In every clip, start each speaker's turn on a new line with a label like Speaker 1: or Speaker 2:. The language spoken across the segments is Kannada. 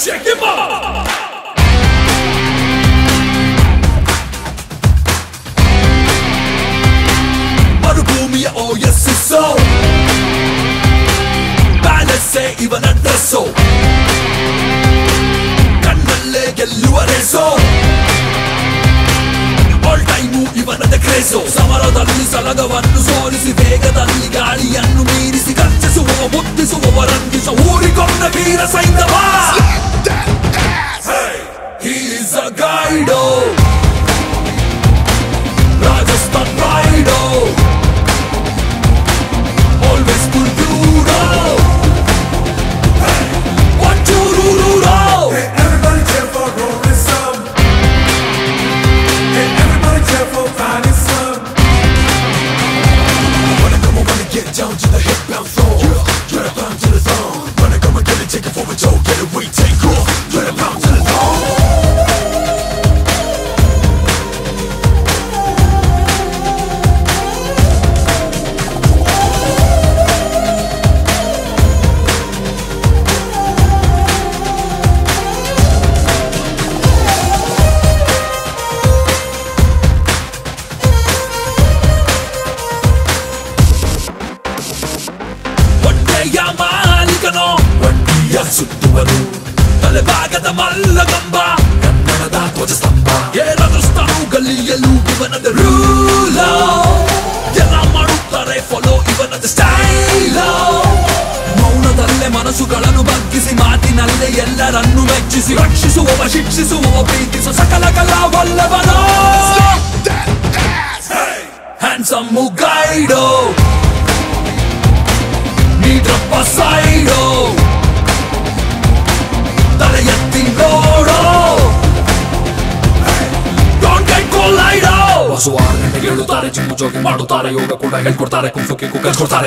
Speaker 1: Check him out! ಮರುಭೂಮಿಯ ಓ ಎಸ್ ಎಸ್ಸೋ ಪ್ಯಾಲೆಸ್ಸೇ ಇವನ ಡ್ರೆಸ್ಸೋ ಕಣ್ಣಲ್ಲೇ ಗೆಲ್ಲುವ ರೇಸೋ ಆಲ್ ಟೈಮು ಇವನದ ಕ್ರೇಸೋ ಸಮರದಲ್ಲಿ ಸಲಗವನ್ನು ಸೋಲಿಸಿ ವೇಗದಲ್ಲಿ ಗಾಳಿಯನ್ನು ಮೀರಿಸಿ ಗರ್ಜಿಸುವ ಮುತ್ತಿಸುವ ರಂಗಿಸ ಊರಿಕೊಂಡ ವೀರ ಸೈಂಧವ He is a guide Rajasthan pride Always full pure One, two, roo, roo, roo.
Speaker 2: Everybody cheer for rolling some. Hey, everybody cheer for finding some.
Speaker 1: When I come, I wanna get down to the hip bounce floor. Get it bound to the zone. When I come, I get it, take it for a joke. Get it, we take off. Get it bound to the zone. ಹೊಟ್ಟೆಯ ಮಾಲೀಕನೋ ವಟ್ಟಿಯ ಸುತ್ತುವನು ತಲೆಭಾಗದ ಮಲ್ಲಗಂಬ ಕನ್ನಡದ ಧ್ವಜಸ್ತಂಭ ಏರದಸ್ತನು ಗಲ್ಲಿಯಲ್ಲೂ ಇವನದ ರೂಲ ಎಲ್ಲ ಮಾಡುತ್ತಾರೆ ಫಾಲೋ ಇವನದ ಸ್ಟೈಲ ಮೌನದಲ್ಲೇ ಮನಸ್ಸುಗಳನ್ನು ಬಗ್ಗಿಸಿ ಮಾತಿನಲ್ಲೇ ಎಲ್ಲರನ್ನು ಮೆಚ್ಚಿಸಿ ರಕ್ಷಿಸುವವ ಶಿಕ್ಷಿಸುವವ ಪ್ರೀತಿಸುವ ಸಕಲ ಕಲಾ ವಲ್ಲಭನೋ ಹ್ಯಾಂಡ್ಸಮ್ ಗೈಡೋ ನೀಡ್ರಪ್ಪ ಸೈಡೋ ತಲೆ ಎತ್ತಿ ನೋಡೋ Don't get collided. ಬಸ್ಸು ಆರು ಗಂಟೆಗೆ ಹೇಳುತ್ತಾರೆ ಜಿಮ್ಮು ಜೋಗಿ ಮಾಡುತ್ತಾರೆ ಯೋಗ ಕೂಡ ಹೇಳ್ಕೊಡ್ತಾರೆ ಕುಂಫುಕ್ಕೆ ಕಲ್ಸ್ಕೊಡ್ತಾರೆ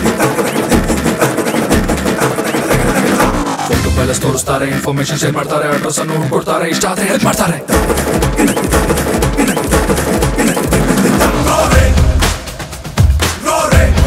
Speaker 1: ಫೋಟೋ ಪ್ಯಾಲೆಸ್ ತೋರಿಸ್ತಾರೆ ಇನ್ಫಾರ್ಮೇಶನ್ ಶೇರ್ ಮಾಡ್ತಾರೆ ಅಡ್ರೆಸ್ ಅನ್ನು ಕೊಡ್ತಾರೆ ಇಷ್ಟ ಆದ್ರೆ ಹೆಲ್ಪ್ ಮಾಡ್ತಾರೆ
Speaker 2: Roll it.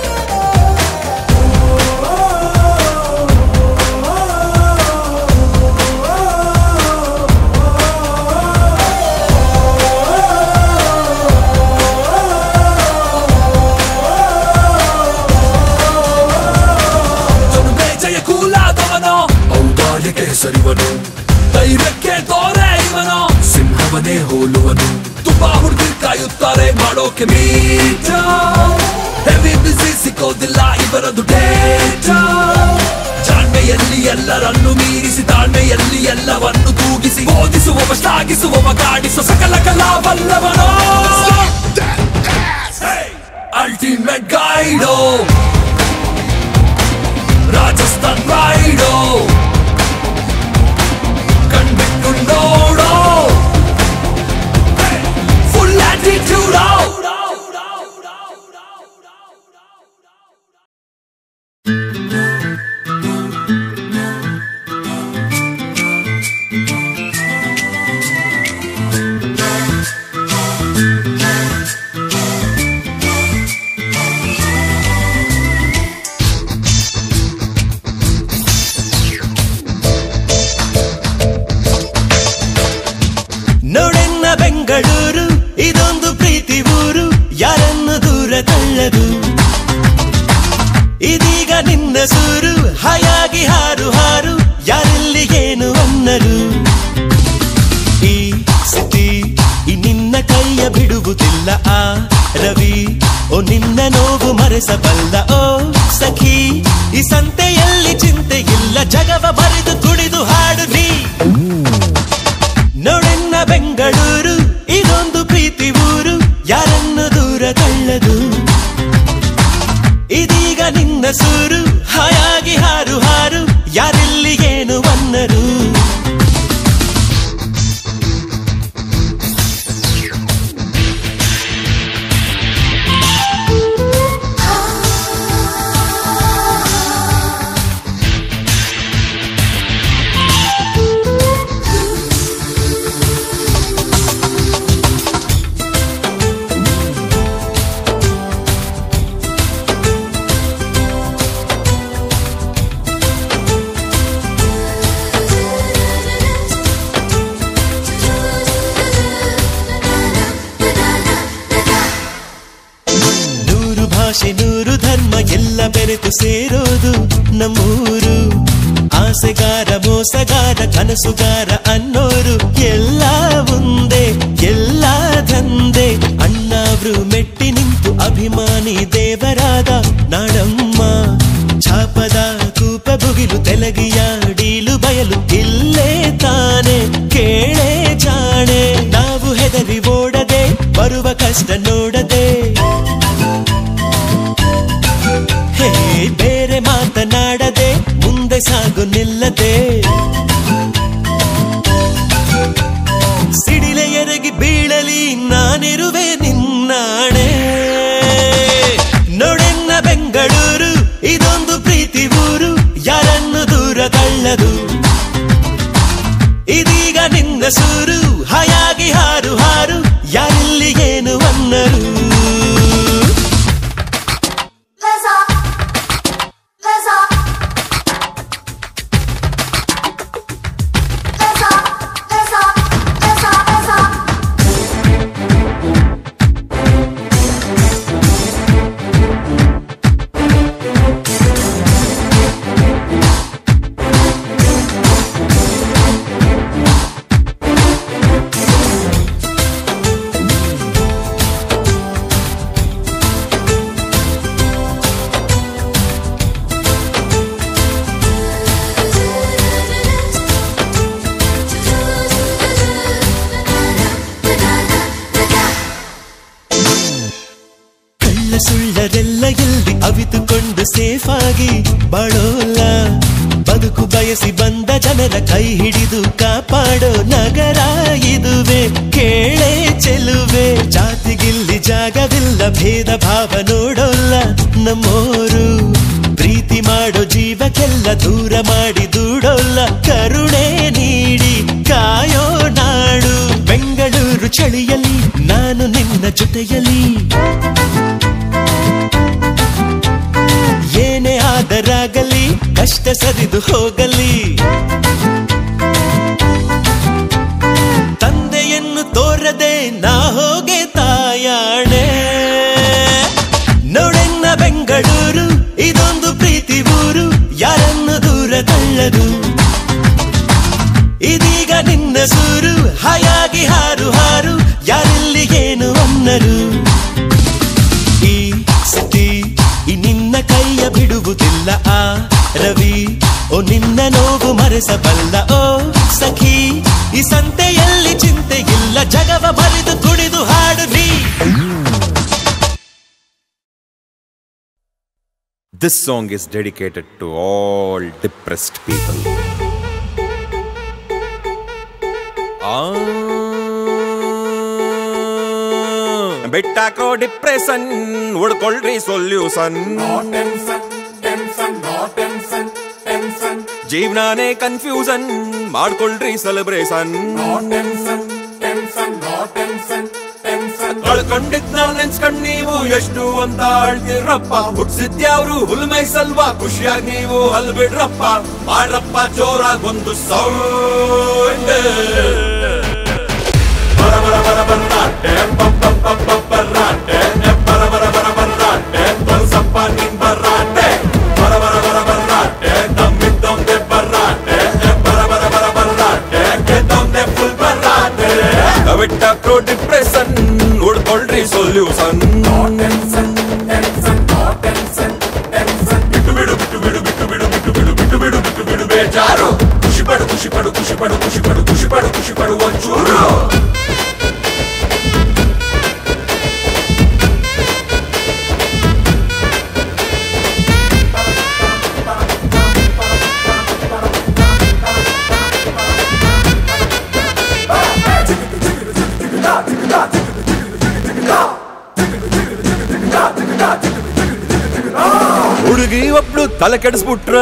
Speaker 1: ಜನುಮೆ ಜಯ ಕೂಲಾದವನೋ ಔದಾರ್ಯಕ್ಕೆ ಹೆಸರಿವನು ಧೈರ್ಯಕ್ಕೆ ತೋರೆ ಇವನು ಸಿಂಹವನೇ ಹೋಲುವನು ತುಂಬಾ ಹುಡುಗಿ ಕಾಯುತ್ತಾರೆ ಮಾಡೋಕೆ ಮೀಟ ಹೆವಿ ಬಿಸಿ ಸಿಕ್ಕೋದಿಲ್ಲ ಇವರದು ಡೇಟ ಜಾಣ್ಮೆಯಲ್ಲಿ ಎಲ್ಲರನ್ನು ಮೀರಿಸಿ ತಾಳ್ಮೆಯಲ್ಲಿ ಎಲ್ಲವನ್ನು ತೂಗಿಸಿ ಬೋಧಿಸುವವ ಶ್ಲಾಘಿಸುವವ ಗಾಡಿಸುವ ಸಕಲ ಕಲಾ ಬಲ್ಲವನೋ ಅಲ್ಟಿಮೇಟ್ ಗೈಡೋ ರಾಜಸ್ಥಾನ್ ರೈಡೋ ಕಣ್ಬಿಟ್ಟು ನೋಡೋ ಫುಲ್ ಆಟಿಟ್ಯೂಡೋ
Speaker 3: ನೋಡೆನ್ನ ಬೆಂಗಳೂರು ಇದೊಂದು ಪ್ರೀತಿ ಊರು ಯಾರನ್ನು ದೂರ ತಳ್ಳದು ಇದೀಗ ನಿನ್ನ ಸೂರು ಹಾಯಾಗಿ ಹಾರು ಹಾರು ಯಾರಲ್ಲಿ ಏನು ಅನ್ನರು ಈ ಸ್ಥಿತಿ ಈ ನಿನ್ನ ಕೈಯ ಬಿಡುವುದಿಲ್ಲ ಆ ರವಿ ಓ ನಿನ್ನ ನೋವು ಮರೆಸಬಲ್ಲ ಓ ಸಖಿ ಈ ಸಂತೆಯಲ್ಲಿ ಚಿಂತೆ ಇಲ್ಲ ಜಗವ ಬರೆದು ಕುಡಿದು ಹಾಡು ನೀ ನೋಡೆನ್ನ ಬೆಂಗಳೂರು ಇದೊಂದು ಪ್ರೀತಿ ಊರು ಯಾರನ್ನು ದೂರ ತಳ್ಳದು ಇದೀಗ ನಿನ್ನ ಸೂರು ಹಾಯಾಗಿ ಹಾರು ಹಾರು ಯಾರಿಲ್ಲಿ ಏನು ಅನ್ನರು ಬೆರೆತು ಸೇರೋದು ನಮ್ಮೂರು ಆಸೆಗಾರ ಮೋಸಗಾರ ಕನಸುಗಾರ ಅನ್ನೋರು ಎಲ್ಲ ಒಂದೇ ಎಲ್ಲ ದಂದೆ ಅಣ್ಣಾವ್ರು ಮೆಟ್ಟಿ ನಿಂತು ಅಭಿಮಾನಿ ದೇವರಾದ ನಾಡಮ್ಮ ಛಾಪದ ಕೂಪ ಬುಗಿಲು ತೆಲಗಿಯ ಡೀಲು ಬಯಲು ಇಲ್ಲೇ ತಾನೆ ಕೇಳೆ ಜಾಣೆ ನಾವು ಹೆದರಿ ಓಡದೆ ಬರುವ ಕಷ್ಟ ನೋಡದೆ ಹೇ ಬೇರೆ ಮಾತನಾಡದೆ ಮುಂದೆ ಸಾಗು ನಿಲ್ಲದೆ ಸಿಡಿಲೆ ಎರಗಿ ಬೀಳಲಿ ನಾನಿರುವೆ ನಿನ್ನಾಣೆ ನೋಡೆನ್ನ ಬೆಂಗಳೂರು ಇದೊಂದು ಪ್ರೀತಿ ಊರು ಯಾರನ್ನು ದೂರ ತಳ್ಳದು ಇದೀಗ ನಿನ್ನ ಸೂರು ಹಾಯಾಗಿ ಹಾರು ಹಾರು ಯಾರಿಲ್ಲಿ ಏನು ಅನ್ನರು
Speaker 4: Let's up. Let's up. Let's up. Let's up. Let's up. Let's up.
Speaker 3: ಕಳ್ಳ ಸುಳ್ಳರೆಲ್ಲ ಎಲ್ಲಿ ಅವಿತುಕೊಂಡು ಸೇಫ್ ಆಗಿ ಬಾಳೋಲ್ಲ ಬದುಕು ಬಯಸಿ ಬಂದ ಜನರ ಕೈ ಹಿಡಿದು ಕಾಪಾಡೋ ನಗರ ಇದುವೆ ಕೇಳೆ ಚೆಲುವೆ ಜಾತಿಗಿಲ್ಲಿ ಜಾಗವಿಲ್ಲ ಭೇದ ಭಾವ ನೋಡೋಲ್ಲ ನಮ್ಮೋರು ಪ್ರೀತಿ ಮಾಡೋ ಜೀವಕ್ಕೆಲ್ಲ ದೂರ ಮಾಡಿ ದೂಡೋಲ್ಲ ಕರುಣೆ ನೀಡಿ ಕಾಯೋ ನಾಡು ಬೆಂಗಳೂರು ಚಳಿಯಲಿ ನಾನು ನಿನ್ನ ಜೊತೆಯಲಿ ಏನೇ ಆದರಾಗಲಿ ಕಷ್ಟ ಸರಿದು ಹೋಗಲಿ ತಂದೆಯನ್ನು ತೋರದೆ ನಾ ಹೋಗೆ ತಾಯಾಣೆ ನೋಡೆನ್ನ ಬೆಂಗಳೂರು ಇದೊಂದು ಪ್ರೀತಿ ಊರು ಯಾರನ್ನು ದೂರ ತಳ್ಳದು ಇದೀಗ ನಿನ್ನ ಸೂರು ಹಾಯಾಗಿ ಹಾರು ಹಾರು ಯಾರಿಲ್ಲಿ ಏನು ಅನ್ನರು ಈ ಸ್ಥಿತಿ ಈ ನಿನ್ನ ಕೈಯ ಬಿಡುವುದಿಲ್ಲ ಆ ರವಿ ಓ ನಿನ್ನ ನೋವು ಮರೆಸಬಲ್ಲ ಓ ಸಖಿ ಈ ಸಂತೆಯಲ್ಲಿ ಚಿಂತೆ ಇಲ್ಲ ಜಗವ ಮರೆದು ಕುಡಿದು ಹಾಡು ನೀ
Speaker 5: This song is dedicated to all depressed people. ಬೆಟ್ಟಾಕೋ ಡಿಪ್ರೆಷನ್ ಉಡ್ಕೊಳ್ರಿ solution
Speaker 2: No tension, tension, no tension, tension.
Speaker 5: ಜೀವನಾನೇ ಕನ್ಫ್ಯೂಷನ್ ಮಾಡ್ಕೊಳ್ರಿ celebration
Speaker 2: No tension, tension, no tension, tension.
Speaker 5: ಕಳ್ಕೊಂಡಿದ್ನ ನೆನ್ಸ್ಕೊಂಡ್ ನೀವು ಎಷ್ಟು ಅಂತ ಅಳ್ತಿರಪ್ಪ ಹುಟ್ಸಿದ್ಯಾವ್ರು ಹುಲ್ಮೈ ಸಲ್ವಾ ಖುಷಿಯಾಗಿ ನೀವು ಅಲ್ ಬಿಡ್ರಪ್ಪ ಮಾಡ್ರಪ್ಪ ಜೋರಾಗಿ ಒಂದು ಸೌಂಡ್ ಬರ ಬರ ಬರ ಬರ್ರಾಟೆ ಪಂ ಪಂ ಪಂ ಪಂ ಬರ್ರಾಟೆ ಬರ ಬರ ಬರ ಬರ್ರಾಟೆ ತೊಲ್ಸಪ್ಪ ನಿನ್ ಬರ್ರಾಟೆ ಬರ ಬರ ಬರ ಬರ್ರಾಟೆ ದಮ್ಮಿದ್ದೊಂದೆ ಬರ್ರಾಟೆ ಬರ ಬರ ಬರ ಬರ್ರಾಟೆ ಗೆದ್ದೊಂದೆ ಫುಲ್ ಬರ್ರಾಟೆ ಬಿಟ್ಟಾಕ್ರೋ ಡಿಪ್ರೆಷನ್ ಉಡ್ಕೊಳ್ರಿ solution
Speaker 2: No tension, tension, no tension, tension.
Speaker 5: ಬಿಟ್ಟು ಬಿಡು ಬಿಟ್ಟು ಬಿಡು ಬಿಟ್ಟು ಬಿಡು ಬಿಟ್ಟು ಬಿಡು ಬಿಟ್ಟು ಬಿಡು ಬಿಟ್ಟು ಬಿಡು ಬೇಜಾರು ಖುಷಿ ಪಡು ಖುಷಿ ಪಡು ಖುಷಿ ಪಡು ಖುಷಿ ಪಡು ಖುಷಿ ಪಡು ಖುಷಿ ಪಡು ಒಂಚೂರು ಹುಡುಗಿ ಒಬ್ಳು ತಲೆ ಕೆಡಿಸ್ಬಿಟ್ರ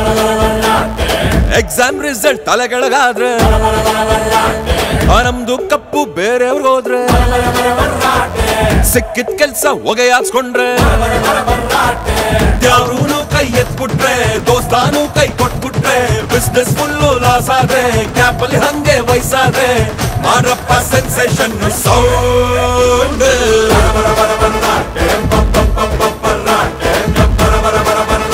Speaker 5: ಎಕ್ಸಾಮ್ ರಿಸಲ್ಟ್ ತಲೆ ಕೆಳಗಾದ್ರೆ ಆ ನಮ್ದು ಕಪ್ಪು ಬೇರೆಯವ್ರಿಗೆ ಹೋದ್ರೆ ಸಿಕ್ಕಿದ ಕೆಲ್ಸ ಹೊಗೆ ಹಾಕ್ಸ್ಕೊಂಡ್ರೆ ಯಾರೂನು ಕೈ ಎತ್ಬಿಟ್ರೆ ದೋಸ್ತಾನು ಕೈ ಕೊಟ್ಬಿಟ್ರೆ ಬಿಸ್ನೆಸ್ ಫುಲ್ಲು ಲಾಸ್ ಆದ್ರೆ ಕ್ಯಾಪ್ ಅಲ್ಲಿ ಹಂಗೆ ವಯಸ್ಸಾದ್ರೆ ಮಾಡ್ರಪ್ಪ ಸೆನ್ಸೇಷನ್ ಸೌಂಡ್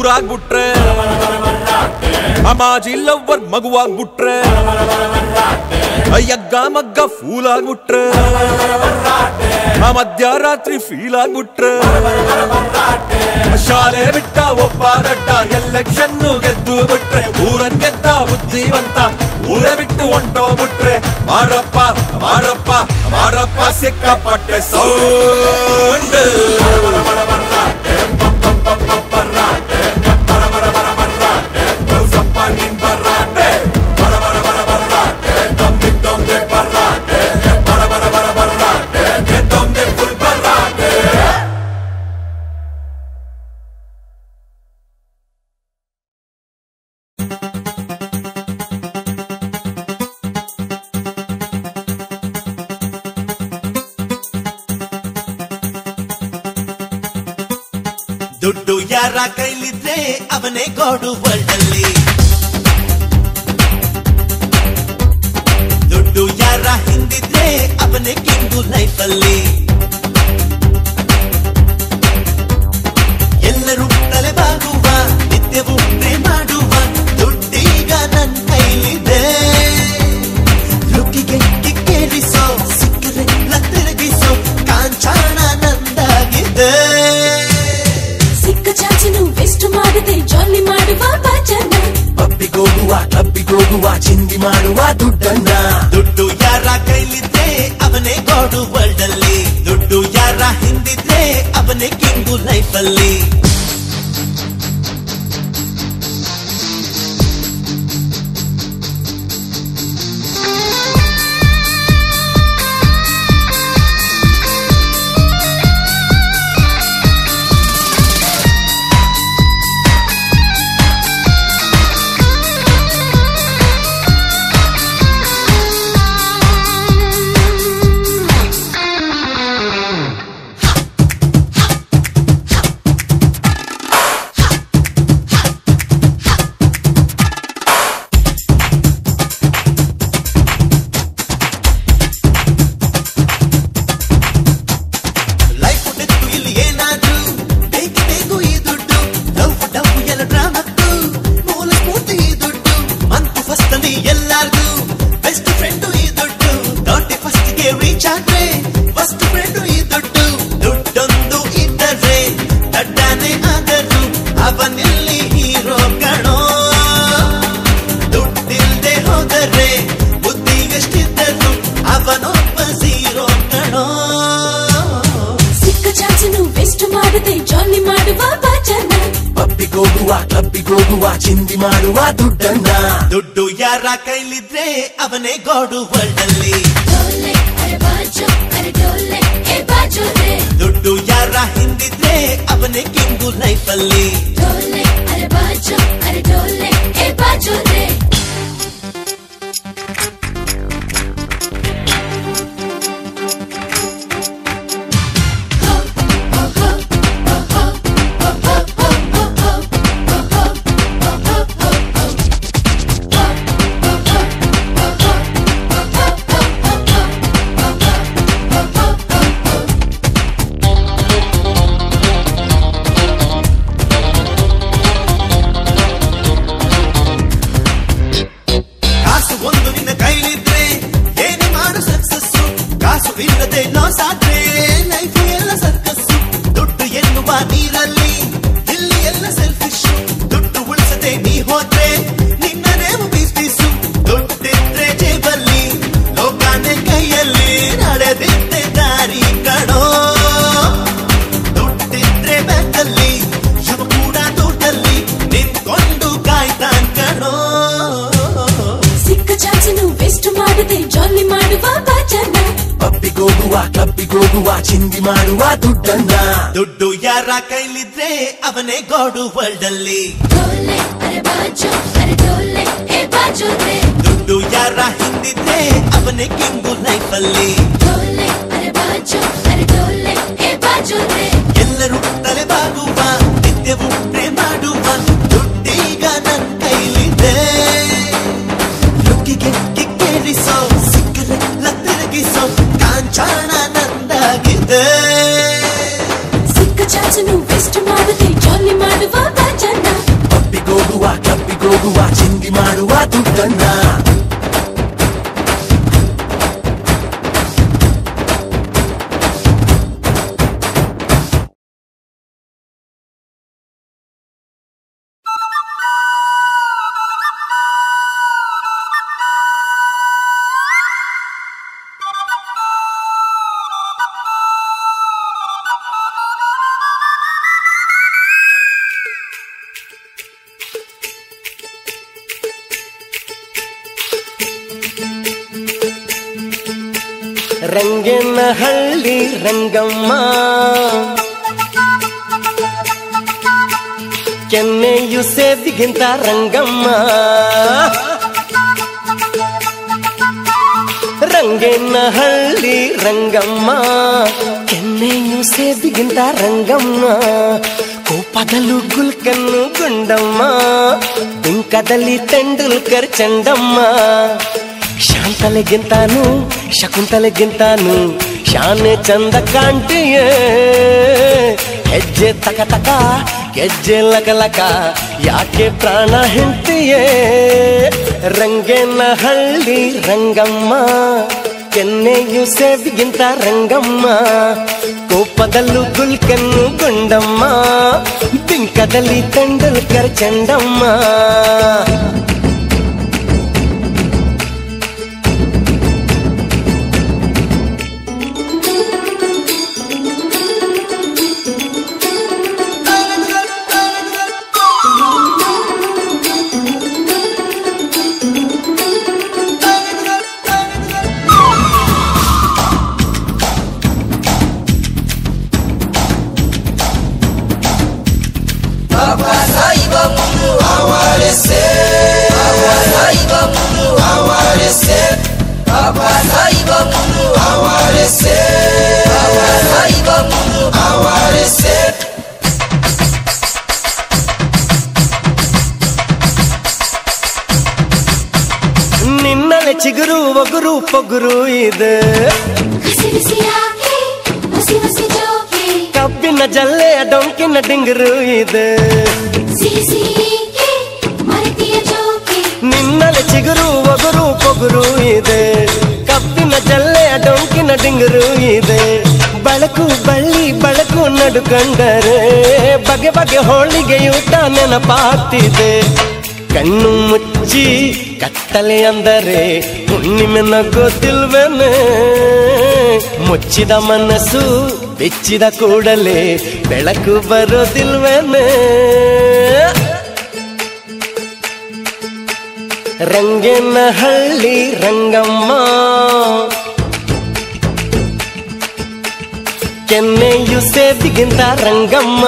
Speaker 1: ಊರಾಗ್ಬಿಟ್ರೆ ಅಮಾಜಿ ಲವ್ವರ್ ಮಗುವಾಗ್ಬಿಟ್ರೆ ಯಗ್ಗ ಮಗ್ಗ ಫೂಲ್ ಆಗ್ಬಿಟ್ರೆ ಆ ಮಧ್ಯರಾತ್ರಿ ಫೀಲ್ ಆಗ್ಬಿಟ್ರೆ ಶಾಲೆ ಬಿಟ್ಟ ಒಬ್ಬ ದಡ್ಡ ಎಲೆಕ್ಷನ್ ಗೆದ್ದು ಬಿಟ್ರೆ ಊರನ್ ಗೆದ್ದ ಬುದ್ಧಿವಂತ ಊರೇ ಬಿಟ್ಟು ಹೊಂಟೋಗ್ಬಿಟ್ರೆ ಮಾರಪ್ಪ ಮಾರಪ್ಪ ಮಾರಪ್ಪ ಸಿಕ್ಕಾಪಟ್ಟೆ ಸೌಂಡ್
Speaker 5: ಸ್ವಲ್ಪ ನಿನ್ ಬರ್ರಾಟೆ ಬರ ಬರ ಬರ ಬರ್ರಾಟೆ ದಮ್ಮಿದ್ದೊಂದೆ ಬರ್ರಾಟೆ ಬರ ಬರ ಬರ ಬರ್ರಾಟೆ ಗೆದ್ದೊಂದೆ ಫುಲ್ ಬರ್ರಾಟೆ
Speaker 3: ದುಡ್ಡು ಯಾರ ಕೈಲಿದ್ರೆ ಅವನೇ ಗೋಡು ವರ್ಲ್ಡ್ ಅಲ್ಲಿ ದುಡ್ಡು ಯಾರ ಹಿಂದಿದ್ರೆ ಅವನೇ ಕಿಂಗು ಲೈಫ್ ಅಲ್ಲಿ ಎಲ್ಲರೂ ತಲೆಬಾಗುವ ನಿತ್ಯವೂ ಪ್ರೇಮ ಮಾಡುವ ದುಡ್ಡೀಗ ನನ್ ಕೈಲಿದೆ ಲುಕ್ಕಿಗೆ ಕಿಕ್ಕೇರಿಸೋ ಸಿಕ್ಕರೆ ತಿರುಗಿಸೋ ಕಾಂಚಾಣ ನಂದಾಗಿದೆ
Speaker 6: ಸಿಕ್ಕ ಚಾಚನು ವೆಸ್ಟ್ ಮಾಡದೆ ಜಾಲಿ ಮಾಡುವ ಭಜನ
Speaker 3: ಪಬ್ಬಿಗೋಗುವ ಕ್ಲಬ್ಬಿಗೋಗುವ ಚಿಂದಿ ಮಾಡುವ ದುಡ್ಡನ್ನ ದುಡ್ಡು ಯಾರ ಕೈಲಿದ್ರೆ ಅವನೇ ಗೋಡು ವರ್ಲ್ಡ್ ಅಲ್ಲಿ ದುಡ್ಡು ಯಾರ ಹಿಂದಿದ್ರೆ ಅವನೇ ಕಿಂಗು ಲೈಫ್ ಅಲ್ಲಿ ಲೈಫ್ ಡೆತ್ತು ಇಲ್ಲಿ ಏನಾದ್ರು ಬೇಕು ಬೇಕು ಈ ದುಡ್ಡು ಲವ್ ಡವ್ ಎಲ್ಲ ಡ್ರಾಮಕ್ಕೂ ಮೂಲ ಸ್ಫೂರ್ತಿ ಈ ದುಡ್ಡು ಮಂತ್ ಫಸ್ಟ್ ಅಲ್ಲಿ ಎಲ್ಲಾರ್ಗೂ ಬೆಸ್ಟ್ ಫ್ರೆಂಡ್ ಈ ದುಡ್ಡು ಡಾಟಿ ಫಸ್ಟ್ ಗೆ ರೀಚ್ ಆದ್ರೆ ಫಸ್ಟ್ ಫ್ರೆಂಡ್ ಈ ದುಡ್ಡು ದುಡ್ಡೊಂದು ಇದ್ದರೆ ದಡ್ಡನೆ ಆದರೂ ಅವನಲ್ಲಿ ಹೀರೋ ಕಣೋ ದುಡ್ಡಿಲ್ದೆ ಹೋದರೆ ಬುದ್ಧಿ ಎಷ್ಟಿದ್ದರು ಅವನೊಬ್ಬ ಝೀರೋ ಕಣೋ
Speaker 6: ಸಿಕ್ಕ ಚಾಚನು ವೆಸ್ಟ್ ಮಾಡದೆ ಜಾಲಿ ಮಾಡುವ ಭಜನ
Speaker 3: ಪಬ್ಬಿಗೋಗುವ ಕ್ಲಬ್ಬಿಗೋಗುವ ಚಿಂದಿ ಮಾಡುವ ದುಡ್ಡನ್ನ ದುಡ್ಡು ಯಾರ ಕೈಲಿದ್ರೆ ಅವನೇ ಗೋಡು ವರ್ಲ್ಡ್ ಅಲ್ಲಿ
Speaker 6: ಡೋಲೆ ಅರೆ ಬಾಜೋ ಅರೆ ಡೋಲೆ ಏ ಬಾಜೋ ರೇ
Speaker 3: ದುಡ್ಡು ಯಾರ ಹಿಂದಿದ್ರೆ ಅವನೇ ಕಿಂಗು ಲೈಫ್ ಅಲ್ಲಿ
Speaker 6: ಡೋಲೆ ಅರೆ ಬಾಜೋ ಅರೆ ಡೋಲೆ ಏ ಬಾಜೋ ರೇ
Speaker 3: ಕಾಸು ಒಂದು ನಿನ್ನ ಕೈಲಿದ್ರೆ ಏನೇ ಮಾಡು ಸಕ್ಸಸ್ ಕಾಸು ಇಲ್ಲದೆ ಲಾಸ್ ಆದ್ರೆ ಲೈಫ್ ಎಲ್ಲ ಸರ್ಕಸ್ ದುಡ್ಡು ಎನ್ನುವ ನೀರಲ್ಲಿ ಇಲ್ಲಿ ಎಲ್ಲ ಸೆಲ್ಫಿಶ್ ದುಡ್ಡು ಉಳಿಸದೆ ನೀ ಹೋದ್ರೆ ನಿನ್ನನೇ ಪೀಸ್ ಪೀಸು ದುಡ್ಡಿದ್ರೆ ಜೇಬಲ್ಲಿ ಲೋಕಾನೆ ಕೈಯಲ್ಲಿ ನಡೆದಿದ್ದೆ ದಾರಿ ಕಣೋ ದುಡ್ಡಿದ್ರೆ ಬ್ಯಾಂಕಲ್ಲಿ ಶವ ಕೂಡ ದುಡ್ಡಲ್ಲಿ ನಿಂತ್ಕೊಂಡು ಕಾಯ್ತಾನ್ ಕಣೋ
Speaker 6: ಸಿಕ್ಕ ಚಾಚನು ವೆಸ್ಟ್ ಮಾಡದೆ ಜಾಲಿ ಮಾಡುವ ಭಜನ
Speaker 3: ಪಬ್ಬಿಗೋಗುವ ಕ್ಲಬ್ಬಿಗೋಗುವ ಚಿಂದಿ ಮಾಡುವ ದುಡ್ಡನ್ನ ದುಡ್ಡು ಯಾರ ಕೈಲಿದ್ರೆ ಅವನೇ ಗೋಡು ವರ್ಲ್ಡ್ ಅಲ್ಲಿ
Speaker 6: ಡೋಲೆ ಅರೆ ಬಾಜೋ ಅರೆ ಡೋಲೆ ಏ ಬಾಜೋ ರೇ
Speaker 3: ದುಡ್ಡು ಯಾರ ಹಿಂದಿದ್ರೆ ಅವನೇ ಕಿಂಗು ಲೈಫ್ ಅಲ್ಲಿ
Speaker 6: ಡೋಲೆ ಅರೆ ಬಾಜೋ ಅರೆ ಡೋಲೆ ಏ ಬಾಜೋ ರೇ
Speaker 3: ಎಲ್ಲರೂ ತಲೆಬಾಗುವ ನಿತ್ಯವೂ ಪ್ರೇಮ ಮಾಡುವ ದುಡ್ಡೀಗ ನನ್ ಕೈಲಿದೆ ಲುಕ್ಕಿಗೆ ಕಿಕ್ಕೇರಿಸೋ ಸಿಕ್ಕರೆ ತಿರುಗಿಸೋ ಕಾಂಚಾಣ ನಂದಾಗಿದೆ
Speaker 6: ಸಿಕ್ಕ ಚಾಚನು ವೆಸ್ಟ್ ಮಾಡದೆ ಜಾಲಿ ಮಾಡುವ ಭಜನ ಚೆನ್ನ
Speaker 3: ಒಪ್ಪಿಗೋಗುವ ಕಪ್ಪಿಗೋಗುವ ಚಿಂದಿ ಮಾಡುವ ದುಡ್ಡನ್ನ ರಂಗನ ಹಳ್ಳಿ ರಂಗಮ್ಮ ಕೆನ್ನೆಯು ಸೇದಿಗಿಂತ ರಂಗಮ್ಮ ರಂಗನ ಹಳ್ಳಿ ರಂಗಮ್ಮ ಕೆನ್ನೆಯು ಸೇದಿಗಿಂತ ರಂಗಮ್ಮ ಕೋಪದಲ್ಲೂ ಗುಲ್ಕನ್ನು ಗುಂಡಮ್ಮ ಬಿಂಕದಲ್ಲಿ ತೆಂಡೂಲ್ಕರ್ ಚಂಡಮ್ಮ ಶಾಂತಲೆಗಿಂತಾನು ಶಕುಂತಲೆಗಿಂತಾನು ಶಾನೆ ಚಂದ ಕಾಣ್ತೀಯೇ ಹೆಜ್ಜೆ ತಕ ತಕ ಗೆಜ್ಜೆ ಲಕ ಲಕ ಯಾಕೆ ಪ್ರಾಣ ಹಿಂಡ್ತೀಯೇ ರಂಗೇನ ಹಳ್ಳಿ ರಂಗಮ್ಮ ಕೆನ್ನೆಯು ಸೇವಿಗಿಂತ ರಂಗಮ್ಮ ಕೋಪದಲ್ಲೂ ಗುಲ್ಕನ್ನು ಗುಂಡಮ್ಮ ಬಿಂಕದಲ್ಲಿ ತೆಂಡೂಲ್ಕರ್ ಚಂಡಮ್ಮ ನಿನ್ನಲೆ ಚಿಗುರು ಒಗುರು ಪೊಗುರು ಇದೆ
Speaker 6: ಹಸಿ ಬಿಸಿ ಯಾಕೆ ಹಸಿ ಹಸಿ ಜೋಕೆ
Speaker 3: ಕಬ್ಬಿನ ಜಲ್ಲೆಯ ಡೊಂಕಿನ ಡಿಂಗರು ಇದೆ
Speaker 6: ಸಿಹಿ ಸಿಹಿಗೆ ಮರೆತಿಯ ಜೋಕೆ
Speaker 3: ನಿನ್ನಲೆ ಚಿಗುರು ಒಗುರು ಪೊಗುರು ಇದೆ ಕಬ್ಬಿನ ಜಲ್ಲೆಯ ಡೊಂಕಿನ ಡಿಂಗರು ಇದೆ ಬಳಕು ಬಳ್ಳಿ ಬಳಕು ನಡುಕಂಡರೆ ಬಗೆ ಬಗೆ ಹೋಳಿಗೆಯೂಟ ನೆನಪಾಗ್ತಿದೆ ಕಣ್ಣು ಮುಚ್ಚಿ ಕತ್ತಲೆ ಅಂದರೆ ಹುಣ್ಣಿಮೆ ನಗೋದಿಲ್ವೇನೆ ಮುಚ್ಚಿದ ಮನಸ್ಸು ಬಿಚ್ಚಿದ ಕೂಡಲೇ ಬೆಳಕು ಬರೋದಿಲ್ವೇನೆ ರಂಗನ ಹಳ್ಳಿ ರಂಗಮ್ಮ ಕೆನ್ನೆಯು ಸೇದಿಗಿಂತ ರಂಗಮ್ಮ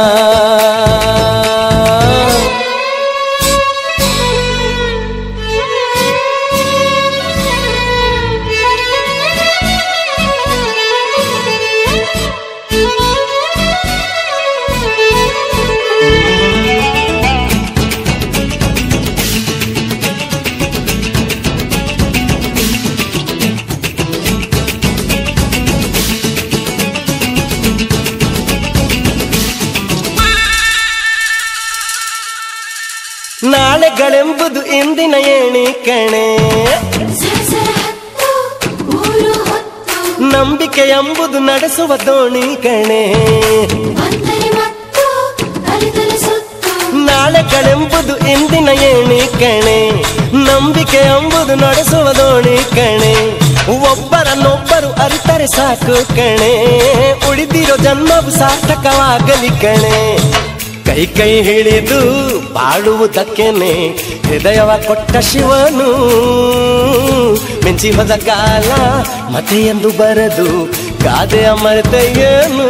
Speaker 3: ನಾಳೆಗಳೆಂಬುದು ಇಂದಿನ ಏಣಿ ಕಣೆ
Speaker 6: ಸರ ಸರ ಹತ್ತು ಮೂರು ಹೊತ್ತು
Speaker 3: ನಂಬಿಕೆ ಎಂಬುದು ನಡೆಸುವ ದೋಣಿ ಕಣೆ
Speaker 6: ಬಂದರೆ ಮತ್ತು ತಲೆ ತಲೆ ಸುತ್ತು
Speaker 3: ನಾಳೆಗಳೆಂಬುದು ಇಂದಿನ ಏಣಿ ಕಣೆ ನಂಬಿಕೆ ಎಂಬುದು ನಡೆಸುವ ದೋಣಿ ಕಣೆ ಒಬ್ಬರನ್ನೊಬ್ಬರು ಅರಿತರೆ ಸಾಕು ಕಣೆ ಉಳಿದಿರೋ ಜನ್ಮವು ಸಾರ್ಥಕವಾಗಲಿ ಕಣೆ ಕೈ ಕೈ ಹಿಡಿದು ಬಾಳುವುದಕ್ಕೇನೆ ಹೃದಯವ ಕೊಟ್ಟ ಶಿವನು ಮೆಂಚಿ ಹೋದ ಕಾಲ ಮತ್ತೆ ಎಂದು ಬರದು ಗಾದೆಯ ಮರೆತೆಯೇನು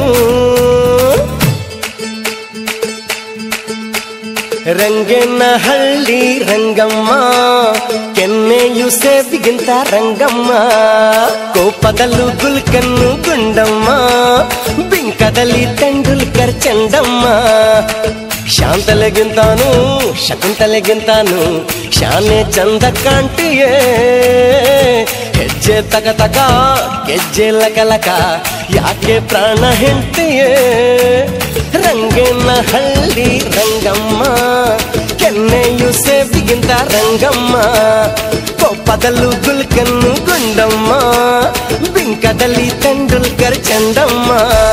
Speaker 3: ರಂಗನ ಹಳ್ಳಿ ರಂಗಮ್ಮ ಕೆನ್ನೆಯು ಸೇಬಿಗಿಂತ ರಂಗಮ್ಮ ಕೋಪದಲ್ಲೂ ಗುಲ್ಕನ್ನು ಗುಂಡಮ್ಮ ಬಿಂಕದಲ್ಲಿ ತೆಂಡೂಲ್ಕರ್ ಚಂಡಮ್ಮ ಶಾಂತಲೆಗಿಂತಾನು ಶಕುಂತಲೆಗಿಂತಾನು ಶಾನೆ ಚಂದ ಕಾಣ್ತೀಯೇ ಹೆಜ್ಜೆ ತಕ ತಕ ಗೆಜ್ಜೆ ಲಕ ಲಕ ಯಾಕೆ ಪ್ರಾಣ ಹೆಂಡ್ತೀಯೇ ರಂಗನ ಹಳ್ಳಿ Rangamma ಕೆನ್ನೆಯು ಸೇಬಿಗಿಂತ Rangamma ಕೊಪ್ಪದಲ್ಲೂ ಗುಲ್ಕನ್ನು Gundamma ಬಿಂಕದಲ್ಲಿ Tendulkar Chandamma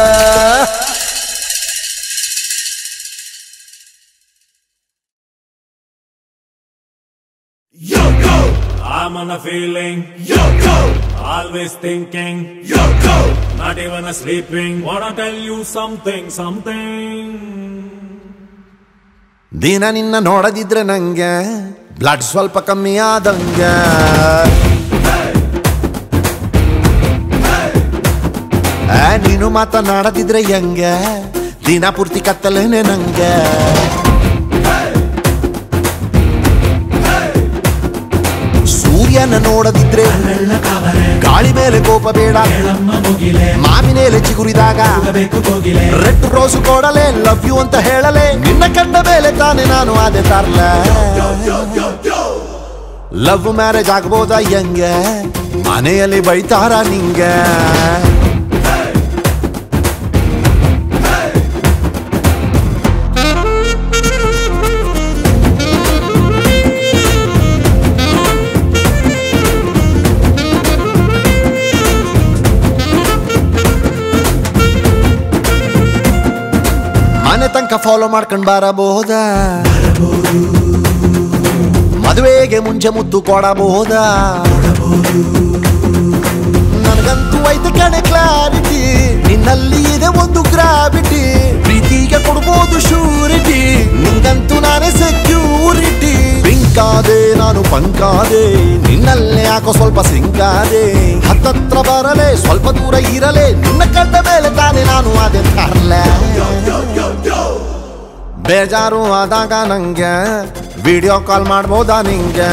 Speaker 5: Yo yo,
Speaker 1: I'm on a feeling,
Speaker 5: yo yo,
Speaker 1: always thinking,
Speaker 5: yo yo.
Speaker 1: not even a sleeping. Wanna tell you something, something.
Speaker 7: ದಿನ ನಿನ್ನ ನೋಡದಿದ್ರೆ ನಂಗೆ ಬ್ಲಡ್ ಸ್ವಲ್ಪ ಕಮ್ಮಿ ಆದಂಗೆ ಆ, ನೀನು ಮಾತನಾಡದಿದ್ರೆ ಹೆಂಗೆ ದಿನ ಪೂರ್ತಿ ಕತ್ತಲೇನೆ ನಂಗೆ ಸೂರ್ಯನ ನೋಡದಿದ್ರೆ ಗಾಳಿ ಮೇಲೆ ಕೋಪ ಬೇಡ ಮಾವಿನೇಲೆ ಚಿಗುರಿದಾಗ ರೆಡ್ ರೋಸು ಕೊಡಲೆ ಲವ್ ಯು ಅಂತ ಹೇಳಲೆ ನಿನ್ನ ಕಂಡ ಮೇಲೆ ತಾನೆ ನಾನು ಅದೇ ತರ್ಲ ಲವ್ ಮ್ಯಾರೇಜ್ ಆಗ್ಬೋದಾ ಹೆಂಗೆ ಮನೆಯಲ್ಲಿ ಬೈತಾರ ನಿಂಗೆ ಮನೆ ತನಕ ಫಾಲೋ ಮಾಡ್ಕೊಂಡ್ ಬರಬಹುದಾ ಮದುವೆಗೆ ಮುಂಚೆ ಮುತ್ತು ಕೊಡಬಹುದಾ ನನಗಂತೂ ಐತೆ ಕಣೆ ಕ್ಲಾರಿಟಿ ನಿನ್ನಲ್ಲಿ ಇದೆ ಒಂದು ಗ್ರಾವಿಟಿ ಪ್ರೀತಿಗೆ ಕೊಡ್ಬೋದು ಶೂರಿಟಿ ನಿಂಗಂತೂ ನಾನೇ ಸೆಕ್ಯೂರಿಟಿ ಪಿಂಕಾದೆ ನಾನು ಪಂಕಾದೆ ನಿನ್ನಲ್ಲೇ ಯಾಕೋ ಸ್ವಲ್ಪ ಸಿಂಕಾದೆ ಹತ್ತತ್ರ ಬರಲೆ ಸ್ವಲ್ಪ ದೂರ ಇರಲೆ ನಿನ್ನ ಕಂಡ ಮೇಲೆ ತಾನೆ ನಾನು ಅದೇ ತರ್ಲೆ ಬೇಜಾರು ಆದಾಗ ನಂಗೆ ವಿಡಿಯೋ ಕಾಲ್ ಮಾಡ್ಬೋದಾ ನಿಂಗೆ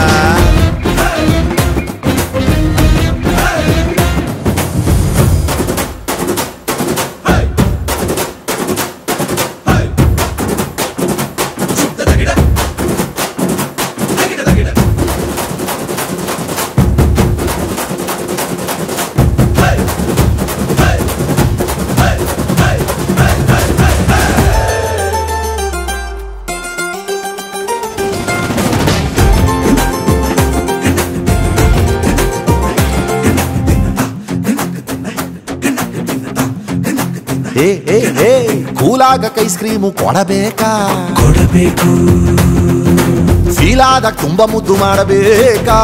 Speaker 7: ಏ ಏ ಏ ಕೂಲಾಗಕ್ಕೆ ಐಸ್ ಕ್ರೀಮು ಕೊಡಬೇಕಾ
Speaker 1: ಕೊಡಬೇಕು
Speaker 7: ಫೀಲ್ ಆದಾಗ ತುಂಬಾ ಮುದ್ದು ಮಾಡಬೇಕಾ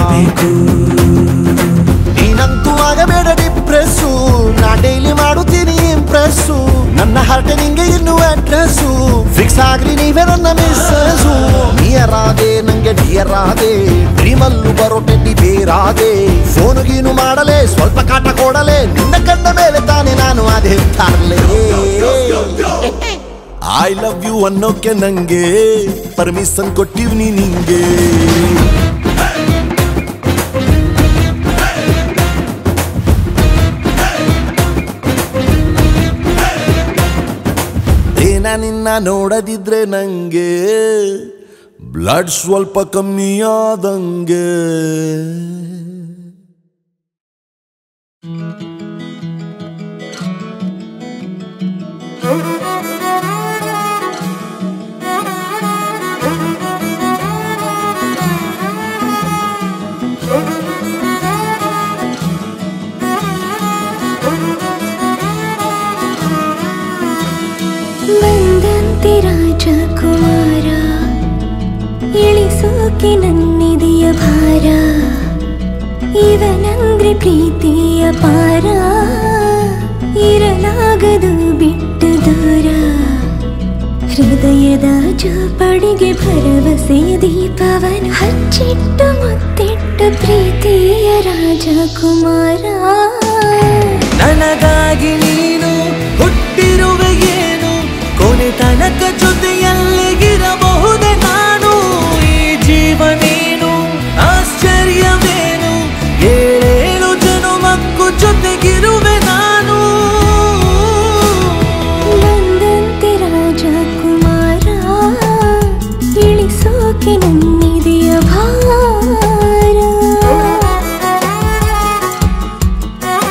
Speaker 7: ನೀನಂತೂ ಆಗಬೇಡ ಡಿಪ್ರೆಸ್ಸು ನಾ ಡೈಲಿ ಮಾಡುತ್ತೀನಿ ಇಂಪ್ರೆಸ್ಸು ನನ್ನ ಹಾರ್ಟ್ ನಿಂಗೆ ಇನ್ನು ಅಡ್ರೆಸ್ಸು ಫಿಕ್ಸ್ ಆಗ್ಲಿ ನೀವೇ ನನ್ನ ಮಿಸ್ಸು ನಿಯರ್ ಆದೆ ನಂಗೆ ಡಿಯರ್ ಆದೆ ಡ್ರೀಮಲ್ಲೂ ಬರೋ ಟೆಡ್ಡಿ ಬೇರಾದೆ ಫೋನು ಗೀನು ಮಾಡಲೆ ಸ್ವಲ್ಪ ಕಾಟ ಕೊಡಲೆ ನಿನ್ನ ಕಂಡ ಮೇಲೆ ತಾನೆ ನಾನು ಅದೇ ತರ್ಲೆ ಐ ಲವ್ ಯು ಅನ್ನೋಕೆ ನಂಗೆ ಪರ್ಮಿಷನ್ ಕೊಟ್ಟಿವ್ನಿ ನಿಂಗೆ ದಿನ ನಿನ್ನ ನೋಡದಿದ್ರೆ ನಂಗೆ ಬ್ಲಡ್ ಸ್ವಲ್ಪ ಕಮ್ಮಿ ಆದಂಗೆ
Speaker 8: ಬಂದಂತೆ ರಾಜಕುಮಾರ ಇಳಿಸೋಕೆ ನನ್ನಿದೆಯ ಭಾರ ಇವನಂದ್ರೆ ಪ್ರೀತಿಯ ಪಾರ ಇರಲಾಗದು ಬಿಟ್ಟು ದೂರ ಹೃದಯದ ಜೋಪಡಿಗೆ ಭರವಸೆಯ ದೀಪವನ ಹಚ್ಚಿಟ್ಟು ಮುತ್ತಿಟ್ಟು ಪ್ರೀತಿಯ ರಾಜಕುಮಾರ
Speaker 3: ನನಗಾಗಿ ನೀನು ಹುಟ್ಟಿರುವೆ ಏನು ಕೊನೆ ತನಕ ಜೊತೆಯಲ್ಲಿಗಿರಬಹುದೇ ನಾನು ಈ ಜೀವನೇನು ಆಶ್ಚರ್ಯವೇನು ಏಳೇಳು ಜನುಮಕ್ಕೂ ಜೊತೆಗಿರುವೆ ನಾನು
Speaker 8: ಬಂದಂತೆ ರಾಜಕುಮಾರ ಇಳಿಸೋಕೆ ನನ್ನಿದೆಯ ಭಾರ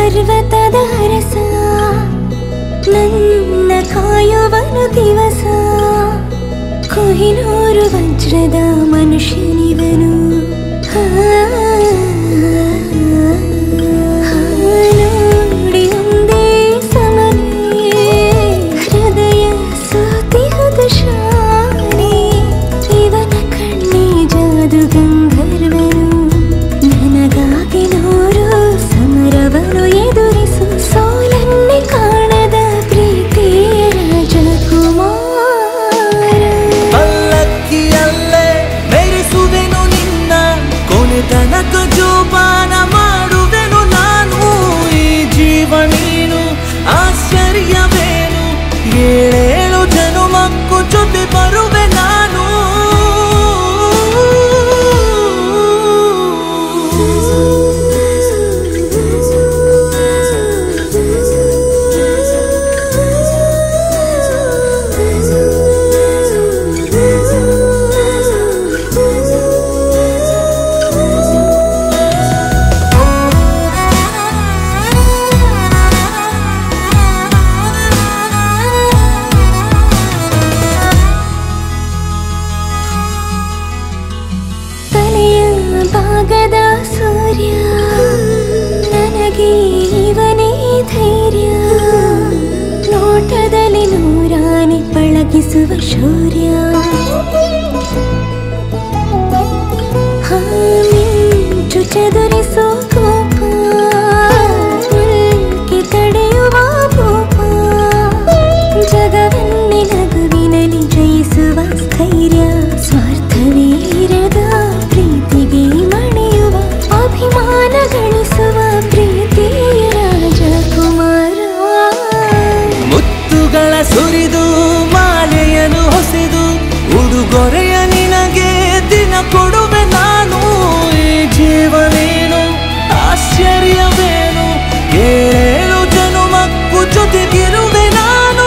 Speaker 8: ಪರ್ವತದ ಅರಸ ನನ್ನ ಕಾಯುವನು ದಿವಸ ಕೊಹಿನೂರು ವಜ್ರದ ಮನುಷ್ಯನಿವನು ಆ, ನೋಡಿ ಒಂದೇ ಸಮನೆ ಹೃದಯ ಸೋತಿಹದ ಶಾನೆ ಇವನ ಕಣ್ಣಿ ಜಾದು ಗಂಧರ್ವನು ನನಗಾಗಿ ನೂರು ಸಮರವನು ಎದುರಿಸು ಸೋಲನ್ನೇ ಕಾಣದ ಪ್ರೀತಿಯ ರಾಜಕುಮಾರ
Speaker 3: ಪಲ್ಲಕ್ಕಿಯಲ್ಲೇ ಮೆರೆಸುವೆನು ನಿನ್ನ ಕೊನೆ ತನಕ ಜೋಪಾನ ಮಾಡುವೆನು ನಾನು ಈ ಜೀವ ನೀನು ಆಶ್ಚರ್ಯವೇನು ಏಳೇಳು ಜನುಮಕ್ಕೂ ಜೊತೆ ಬರುವೆ ನಾನು
Speaker 8: ತಲೆಯ ಭಾಗದ ಸೂರ್ಯ ನನಗೆ ಇವನೇ ಧೈರ್ಯ ನೋಟದಲ್ಲಿ ನೂರಾನೆ ಪಳಗಿಸುವ ಶೌರ್ಯ ಹಾ, ಮಿಂಚು ಚದುರಿಸೋ ಕೋಪ ಉಲ್ಕೆ ತಡೆಯುವ ಭೂಪ ಜಗವನ್ನೇ ನಗುವಿನಲ್ಲಿ ಜಯಿಸುವ ಸ್ಥೈರ್ಯ ಸ್ವಾರ್ಥವೀರದ ಪ್ರೀತಿಗೆ ಮಣಿಯುವ ಅಭಿಮಾನ ಗಳಿಸುವ ಪ್ರೀತಿಯ ರಾಜಕುಮಾರ
Speaker 3: ಮುತ್ತುಗಳ ಸುರಿದು ಮಾಲೆಯನ್ನು ಹೊಸೆದು ಉಡುಗೊರೆಯ ನಿನಗೆ ದಿನ ಕೊಡುವೆ ನಾನು ಈ ಜೀವನೇನು ಆಶ್ಚರ್ಯವೇನು ಏಳೇಳು ಜನುಮಕ್ಕೂ ಜೊತೆಗಿರುವೆ ನಾನು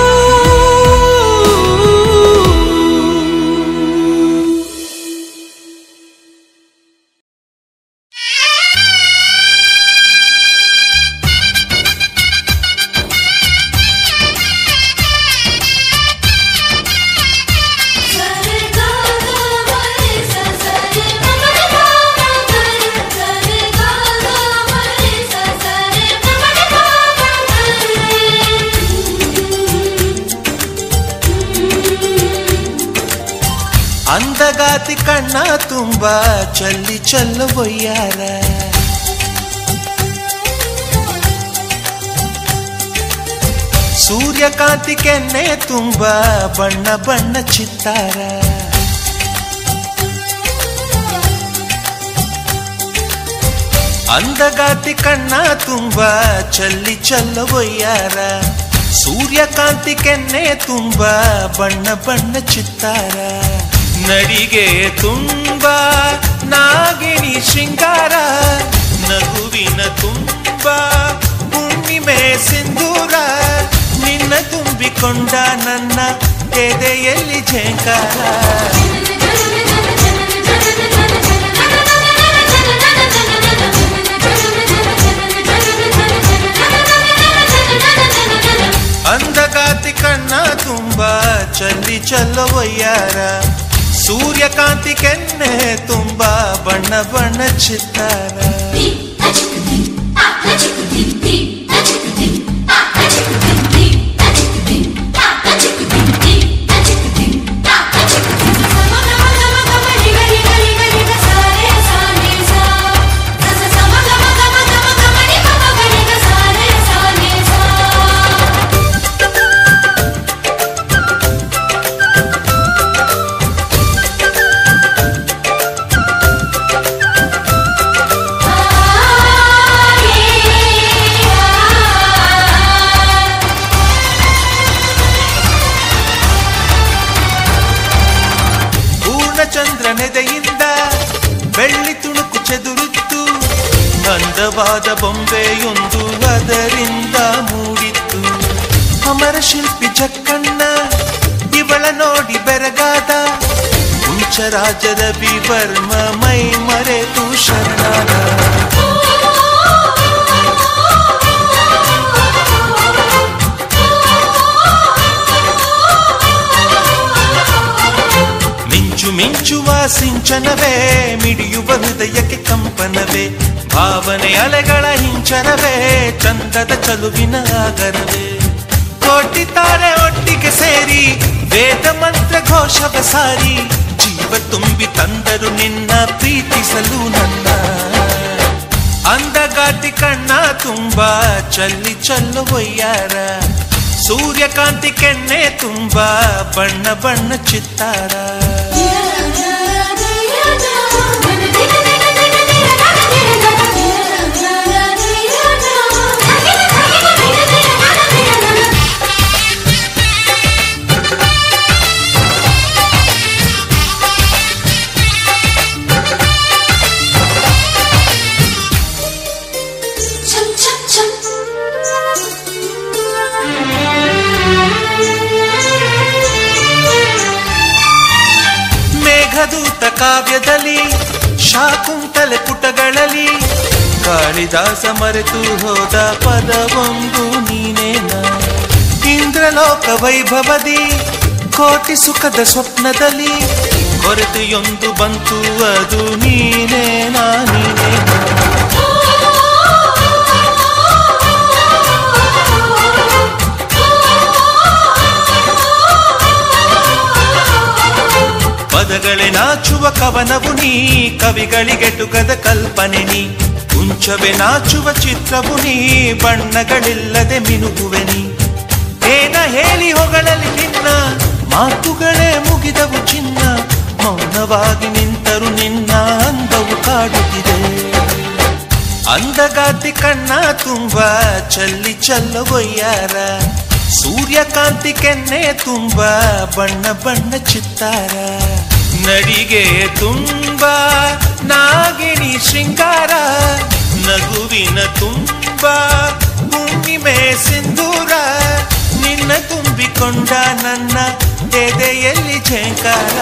Speaker 3: ಅಂದಗಾತಿ ಕಣ್ಣ ತುಂಬ ಚಲ್ಲಿ ಚಲ್ಲುವಯ್ಯಾರ ಸೂರ್ಯಕಾಂತಿ ಕೆನ್ನೆ ತುಂಬ ಬಣ್ಣ ಬಣ್ಣ ಚಿತ್ತಾರ ಅಂದಗಾತಿ ಕಣ್ಣ ತುಂಬ ಚಲ್ಲಿ ಚಲ್ಲುವಯ್ಯಾರ ಸೂರ್ಯಕಾಂತಿ ಕೆನ್ನೆ ತುಂಬ ಬಣ್ಣ ಬಣ್ಣ ಚಿತ್ತಾರ ನಡಿಗೆ ತುಂಬ ನಾಗಿಣಿ ಶೃಂಗಾರ ನಗುವಿನ ತುಂಬ ಹುಣ್ಣಿಮೆ ಸಿಂಧೂರ ನಿನ್ನ ತುಂಬಿಕೊಂಡ ನನ್ನ ಎದೆಯಲ್ಲಿ ಝೇಂಕಾರ ಅಂಧಗಾತಿ ಕಣ್ಣ ತುಂಬ ಚಲ್ಲಿ ಚಲ್ಲವಯ್ಯಾರ ಸೂರ್ಯಕಾಂತಿ ಕೆನ್ನೆ ತುಂಬ ಬಣ್ಣ ಬಣ್ಣ ಚಿತ್ತಾರ ಪೂರ್ಣಚಂದ್ರನೆದೆಯಿಂದ ಬೆಳ್ಳಿ ತುಣುಕು ಚೆದುರಿತ್ತು ಅಂದವಾದ ಬೊಂಬೆಯೊಂದು ಅದರಿಂದ ಮೂಡಿತ್ತು ಅಮರ ಶಿಲ್ಪಿ ಜಕ್ಕಣ್ಣ ಇವಳ ನೋಡಿ ಬೆರಗಾದ ಹುಂಚರಾಜದ ವಿವರ್ಮ ಮೈ ಮರೆತು ಶರಣಾದ ಮಿಂಚುವ ಸಿಂಚನವೇ ಮಿಡಿಯುವ ಹೃದಯಕ್ಕೆ ಕಂಪನವೇ ಭಾವನೆ ಅಲೆಗಳ ಹಿಂಚನವೇ ಚಂದದ ಚಲುವಿನ ಆಗರವೇ ಕೋಟಿ ತಾರೆ ಒಟ್ಟಿಗೆ ಸೇರಿ ವೇದ ಮಂತ್ರ ಘೋಷವ ಸಾರಿ ಜೀವ ತುಂಬಿ ತಂದರು ನಿನ್ನ ಪ್ರೀತಿಸಲು ನನ್ನ ಅಂದಗಾಟಿ ಕಣ್ಣ ತುಂಬಾ ಚಲ್ಲಿ ಚಲ್ಲು ಒಯ್ಯಾರ ಸೂರ್ಯಕಾಂತಿ ಕೆನ್ನೆ ತುಂಬಾ ಬಣ್ಣ ಬಣ್ಣ ಚಿತ್ತಾರ
Speaker 6: chum chum chum
Speaker 3: ಮೇಘದೂತ ಕಾವ್ಯದಲ್ಲಿ ಶಾಕುಂತಲೆ ಪುಟಗಳಲ್ಲಿ ಕಾಳಿದಾಸ ಮರೆತು ಹೋದ ಪದವೊಂದು ನೀನೇನ ಇಂದ್ರಲೋಕ ವೈಭವದಿ ಕೋಟಿ ಸುಖದ ಸ್ವಪ್ನದಲ್ಲಿ ಕೊರತೆಯೊಂದು ಬಂತು ಅದು ನೀನೇನಾ ನೀನೇನಾ ಪದಗಳೇ ನಾಚುವ ಕವನವು ನೀ ಕವಿಗಳಿಗೆಟುಕದ ಕಲ್ಪನೆ ನೀ ಕುಂಚವೇ ನಾಚುವ ಚಿತ್ರವು ನೀ ಬಣ್ಣಗಳಿಲ್ಲದೆ ಮಿನುಗುವೆ ನೀ ಏನ ಹೇಳಿ ಹೊಗಳಲಿ ನಿನ್ನ ಮಾತುಗಳೇ ಮುಗಿದವು ಚಿನ್ನ ಮೌನವಾಗಿ ನಿಂತರು ನಿನ್ನ ಅಂದವು ಕಾಡುತ್ತಿದೆ ಅಂದಗಾತಿ ಕಣ್ಣ ತುಂಬ ಚಲ್ಲಿ ಚಲ್ಲವೊಯ್ಯಾರ ಸೂರ್ಯಕಾಂತಿ ಕೆನ್ನೆ ತುಂಬ ಬಣ್ಣ ಬಣ್ಣ ಚಿತ್ತಾರ ನಡಿಗೆ ತುಂಬ ನಾಗಿಣಿ ಶೃಂಗಾರ ನಗುವಿನ ತುಂಬ ಹುಣ್ಣಿಮೆ ಸಿಂಧೂರ ನಿನ್ನ ತುಂಬಿಕೊಂಡ ನನ್ನ ಎದೆಯಲ್ಲಿ ಝೇಂಕಾರ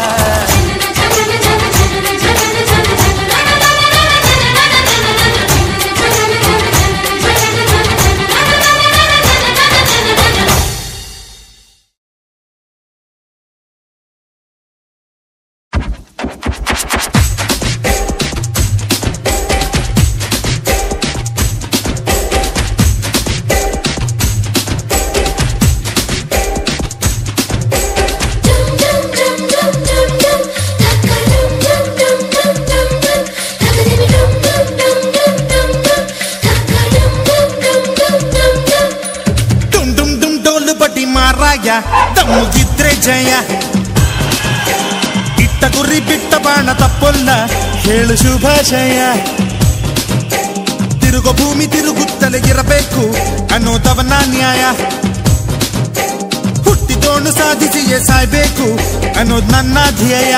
Speaker 9: ಡುಮ್ ಡುಮ್ ಡುಮ್ ಡೋಲು ಬಡ್ಡಿ ಮಾರಾಯ ದಮ್ಮುಗಿದ್ರೆ ಜಯ ಇಟ್ಟ ಗುರಿ ಬಿಟ್ಟ ಬಾಣ ತಪ್ಪೊಲ್ಲ ಹೇಳು ಶುಭಾಶಯ ತಿರುಗೋ ಭೂಮಿ ತಿರುಗುತ್ತಲೇ ಇರಬೇಕು ಅನ್ನೋದವನ ನ್ಯಾಯ ಹುಟ್ಟಿದೋಣು ಸಾಧಿಸಿಯೇ ಸಾಯ್ಬೇಕು ಅನ್ನೋದು ನನ್ನ ಧ್ಯೇಯ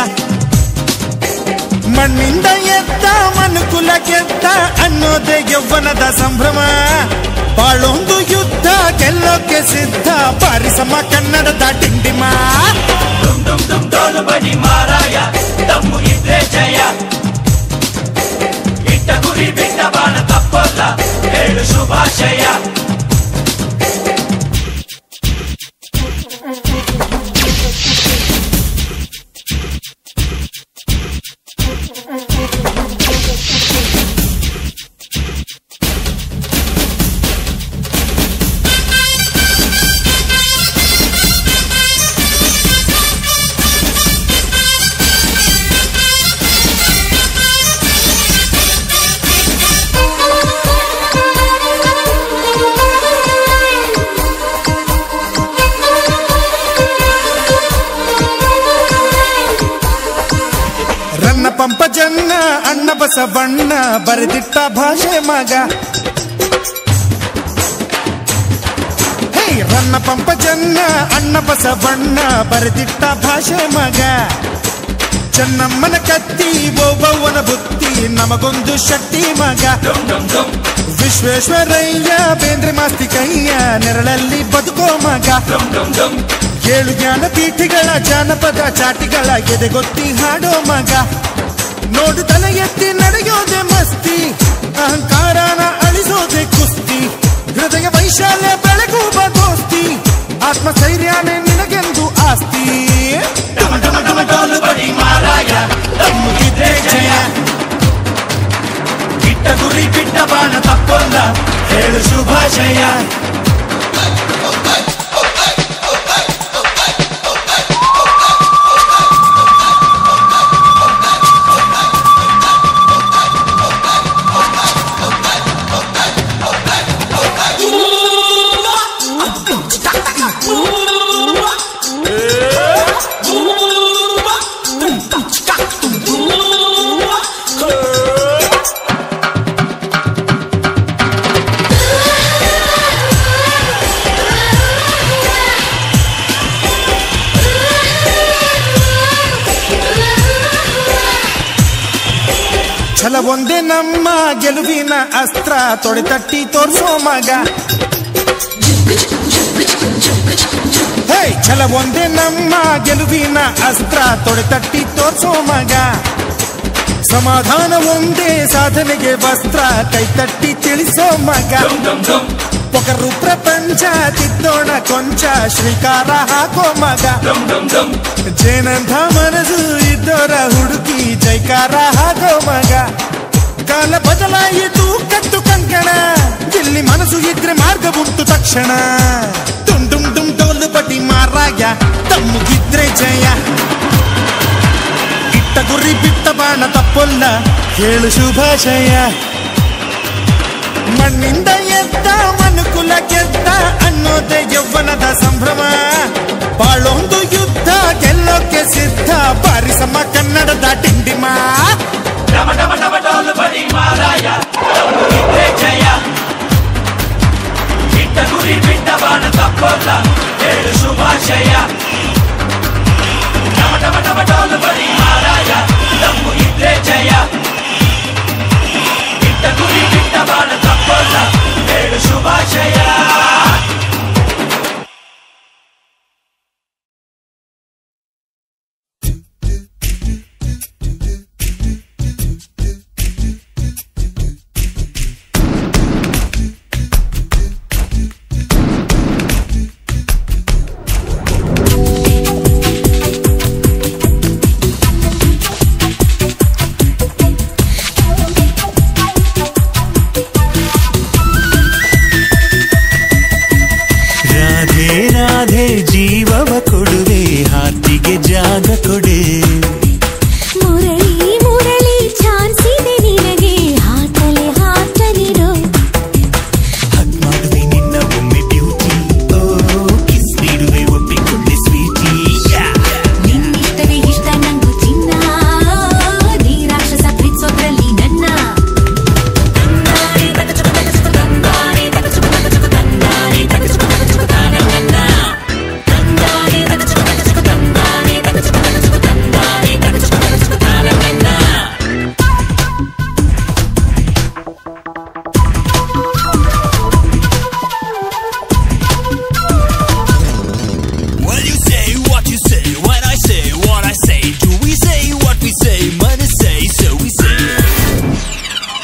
Speaker 9: ಮಣ್ಣಿಂದ ಎದ್ದ ಮನುಕುಲ ಗೆದ್ದ ಅನ್ನೋದೇ ಯೌವನದ ಸಂಭ್ರಮ ಬಾಳೊಂದು ಯುದ್ಧ ಗೆಲ್ಲೋಕೆ ಸಿದ್ಧ ಪಾರಿಸಮ ಕನ್ನಡದ ಡಿಂಡಿಮ
Speaker 1: ಡುಮ್ ಡುಮ್ ಡುಮ್ ಡೋಲು ಬಡಿ ಮಾರಾಯ ದಮ್ಮು ಇದ್ರೆ ಜಯ ಇಟ್ಟ ಗುರಿ ಬಿಟ್ಟ ಬಾಣ ತಪ್ಪಲ್ಲ ಹೇಳು ಶುಭಾಶಯ
Speaker 9: ರನ್ನ ಪಂಪ ಜನ್ನ ಅಣ್ಣ ಬಸ ಬಣ್ಣ ಬರೆದಿಟ್ಟ ಭಾಷೆ ಮಗ ಹೇ ರನ್ನ ಪಂಪ ಜನ್ನ ಅಣ್ಣ ಬಸ ಬಣ್ಣ ಬರೆದಿಟ್ಟ ಭಾಷೆ ಮಗ ಚೆನ್ನಮ್ಮನ ಕತ್ತಿ ಓಬವ್ವನ ಬುತ್ತಿ ನಮಗೊಂದು ಶಕ್ತಿ ಮಗ
Speaker 1: ಡುಮ್ ಡುಮ್ ಡುಮ್
Speaker 9: ವಿಶ್ವೇಶ್ವರಯ್ಯ ಬೇಂದ್ರೆ ಮಾಸ್ತಿ ಕೈಯ ನೆರಳಲ್ಲಿ ಬದುಕೋ ಮಗ
Speaker 1: ಡುಮ್ ಡುಮ್ ಡುಮ್
Speaker 9: ಏಳು ಜ್ಞಾನ ಪೀಠಿಗಳ ಜಾನಪದ ಚಾಟಿಗಳ ಎದೆಗೊತ್ತಿ ಹಾಡೋ ಮಗ ನೋಡು ತಲೆ ಎತ್ತಿ ನಡೆಯೋದೆ ಮಸ್ತಿ ಅಹಂಕಾರನ ಅಳಿಸೋದೆ ಕುಸ್ತಿ ಹೃದಯ ವೈಶಾಲ್ಯ ಬೆಳಗುವ ದೋಸ್ತಿ ಆತ್ಮಸ್ಥೈರ್ಯನೇ ನಿನಗೆಂದು ಆಸ್ತಿ
Speaker 1: ಡಮ ಡಮ ಡಮ ಡೋಲು ಬಡಿ ಮಾರಾಯ
Speaker 3: ಮಾರಾಯ ತಮ್ಮಗಿದ್ರೆ ಜಯ ಇಟ್ಟ ಗುರಿ ಬಿಟ್ಟ ಬಾಣ ತಪ್ಪೊಲ್ಲ ಹೇಳು ಶುಭಾಶಯ
Speaker 9: ಛಲ ಒಂದೇ ನಮ್ಮ ಗೆಲುವಿನ ಅಸ್ತ್ರ ತೊಡೆತಟ್ಟಿ ತೋರ್ಸೋ ಮಗ ಹೇ ಛಲ ಒಂದೇ ನಮ್ಮ ಗೆಲುವಿನ ಅಸ್ತ್ರ ತೊಡೆತಟ್ಟಿ ತೋರ್ಸೋ ಮಗ ಸಮಾಧಾನ ಒಂದೇ ಸಾಧನೆಗೆ ವಸ್ತ್ರ ಕೈತಟ್ಟಿ ತಿಳಿಸೋ ಮಗ ಪೊಕರು ಪ್ರಪಂಚ ತಿದ್ದೋಣ ಕೊಂಚ ಶ್ರೀಕಾರ ಹಾಕೋ ಮಗ ಜೇನಂಥ ಮನಸ್ಸು ಇದ್ದೋರ ಹುಡುಕಿ ಜೈಕಾರ ಹಾಕೋ ಮಗ ಕಾಲ ಬದಲಾಯಿತು ಕಟ್ಟು ಕಂಕಣ ಇಲ್ಲಿ ಮನಸ್ಸು ಇದ್ರೆ ಮಾರ್ಗ ಉಂಟು ತಕ್ಷಣ ಡುಮ್ ಡುಮ್ ಡುಮ್ ಡೋಲು ಪಟಿ ಮಾರಾಯ ತಮ್ಮಗಿದ್ರೆ ಜಯ ಇಟ್ಟ ಗುರಿ ಬಿಟ್ಟ ಬಾಣ ತಪ್ಪೊಲ್ಲ ಹೇಳು ಶುಭಾಶಯ ಮಣ್ಣಿಂದ ಎದ್ದ ಮನುಕುಲ ಗೆದ್ದ ಅನ್ನೋದೇ ಯೌವನದ ಸಂಭ್ರಮ ಬಾಳೊಂದು ಯುದ್ಧ ಗೆಲ್ಲೋಕೆ ಸಿದ್ಧ ಬಾರಿಸಮ್ಮ ಕನ್ನಡದ ಟಿಂಡಿಮ
Speaker 3: ಡಮ ಡಮ ಡಮ ಡೋಲು ಬಡಿ ಮಾರಾಯ ತಮ್ಮಗಿದ್ರೆ ಜಯ ಇಟ್ಟ ಗುರಿ ಬಿಟ್ಟ ಬಾಣ ತಪ್ಪೊಲ್ಲ ಹೇಳು ಶುಭಾಶಯ ಡಮ ಡಮ ಡಮ ಡೋಲು ಬಡಿ ಮಾರಾಯ ತಮ್ಮಗಿದ್ರೆ ಜಯ ಇಟ್ಟ ಗುರಿ ಬಿಟ್ಟ ಬಾಣ ತಪ್ಪೊಲ್ಲ ಹೇಳು ಶುಭಾಶಯ
Speaker 10: ರಾಧೆ ರಾಧೆ ಜೀವವ ಕೊಡುವೆ ಹಾತಿಗೆ ಜಾಗ ಕೊಡೆ
Speaker 8: ಮುರಳಿ ಮುರಳಿ ಚಾನ್ಸಿದೆ ನಿನಗೆ ಹಾಕಲೆ ಹಾಕಲಿರೋ
Speaker 10: ಹಗ್ ಮಾಡುವೆ ನಿನ್ನ ಒಮ್ಮೆ ಬ್ಯೂಟಿ ಓ ಕಿಸ್ ನೀಡುವೆ ಒಪ್ಪಿಕೊಂಡೆ ಸ್ವೀಟಿ
Speaker 8: ನಿನ್ನಿಷ್ಟವೇ ಇಷ್ಟ ನಂಗು ಚಿನ್ನ ನೀ ರಾಕ್ಷಸ ಪ್ರೀತಿಸೋದ್ರಲ್ಲಿ ನನ್ನ ತಂದಾನೆ ತಗಚುಕ ತಗಚುಕ ತಂದಾನೆ ತಗಚುಕ ತಗಚುಕ ತಂದಾನೆ ತಗಚುಕ ತಗಚುಕ ತಾನೆ ನನ್ನ ತಂದಾನೆ ತಗಚುಕ ತಗಚುಕ ತಂದಾನೆ ತಗಚುಕ ತಗಚುಕ ತಂದಾನೆ ತಗಚುಕ ತಗಚುಕ ತಾನೆ ನನ್ನ
Speaker 10: When you say what you say, when I say what I say, do we say what we say? Money say, so we say.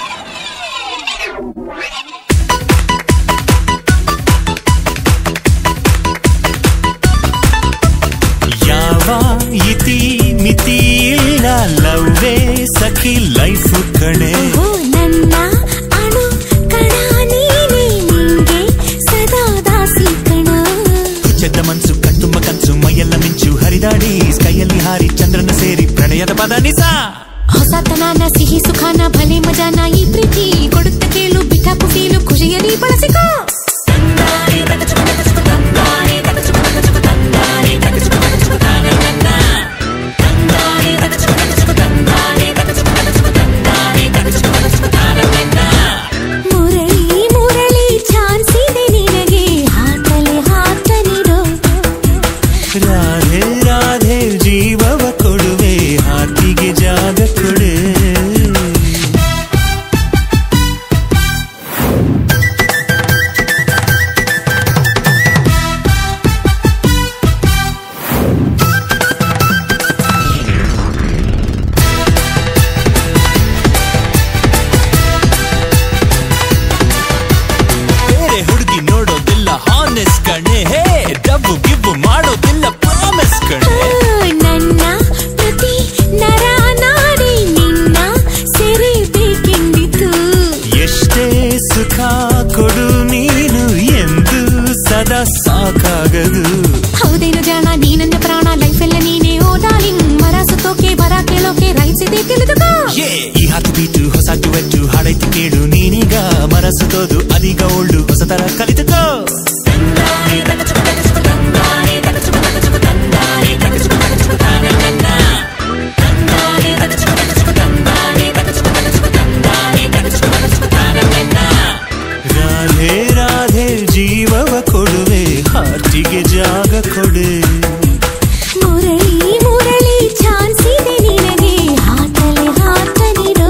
Speaker 10: ಯಾವ ಇತಿ ಮಿತಿ ಇಲ್ಲ ಲವ್ವೇ ಸಖಿ ಲೈಫ್ ಕಣೆ
Speaker 8: ಓ ನನ್ನ ಅಣು ಕಣ ನೀನೆ ನಿಂಗೆ ಸದಾ ದಾಸಿ ಕಣ
Speaker 10: ಚೆದ್ದ ಮನ್ಸು ಕಣ್ತುಂಬ ಕನ್ಸು ಮೈಯೆಲ್ಲ ಮಿಂಚು ಹರಿದಾಡಿ ಸ್ಕೈಯಲ್ಲಿ ಹಾರಿ ಚಂದ್ರನ ಸೇರಿ ಪ್ರಣಯದ ಪದ ನಿಸ
Speaker 8: ಹೊಸತನಾನ ಸಿಹಿ ಸುಖಾನ ಭಲೆ ಮಜಾನ ಈ ಪ್ರೀತಿ ಕೊಡುತ್ತ ಕೇಳು ಬಿಟ್ಟಾಕು ಫೀಲು ಖುಷಿಯಲ್ಲಿ ಬಳಸಿಕೋ ತಂದಾನೆ ತಗಚುಕ ತಗಚುಕ ತಂದಾನೆ ತಗಚುಕ ತಗಚುಕ ತಂದಾನೆ ತಗಚುಕ ತಗಚುಕ ತಾನೆ ನನ್ನ ತಂದಾನೆ ತಗಚುಕ ತಗಚುಕ ತಂದಾನೆ ತಗಚುಕ ತಗಚುಕ ತಂದಾನೆ ತಗಚುಕ ತಗಚುಕ ತಾನೆ ನನ್ನ ಮುರಳಿ ಮುರಳಿ ಚಾನ್ಸ್ ಇದೆ ನಿನಗೆ ಹಾಕಲೆ ಹಾಕಲಿರೋ
Speaker 10: ರಾಧೆ ರಾಧೆ ಜೀವವ ಕೊಡುವೆ ಹಾತಿಗೆ ಜಾಗ ಕೊಡೆ ಬೇರೆ ಹುಡುಗಿ ನೋಡೋದಿಲ್ಲ ಹಾನೆಸ್ ಕಣೆ ಹೇ ಡಬ್ಬು ಗಿಬ್ಬು ಮಾಡೋದಿಲ್ಲ ಪ್ರಾಮಿಸ್ ಕಣೆ
Speaker 8: ನನ್ನ ಪ್ರತಿ ನರ
Speaker 3: ಈ ಹಾತು ಬೀಟು ಹೊಸ ಡುವೆಟ್ಟು ಹಾಡೈತು ಕೇಳು ನೀನೀಗ ಮನಸ್ಸುತ್ತೋದು ಅದೀಗ ಒಳ್ಳು ಹೊಸ ತರ ಕಲಿತುಕೋ ರಾಧೆ ರಾಧೆ ಜೀವವ ಕೊಡುವೆ ಹಾರ್ಟಿಗೆ ಜಾಗ ಕೊಡೆ
Speaker 8: ಮುರಳಿ ಮುರಳಿ ಚಾನ್ಸ್ ಇದೆ ನಿನಗೆ ಹಾಕಲೆ ಹಾಕಲಿರೋ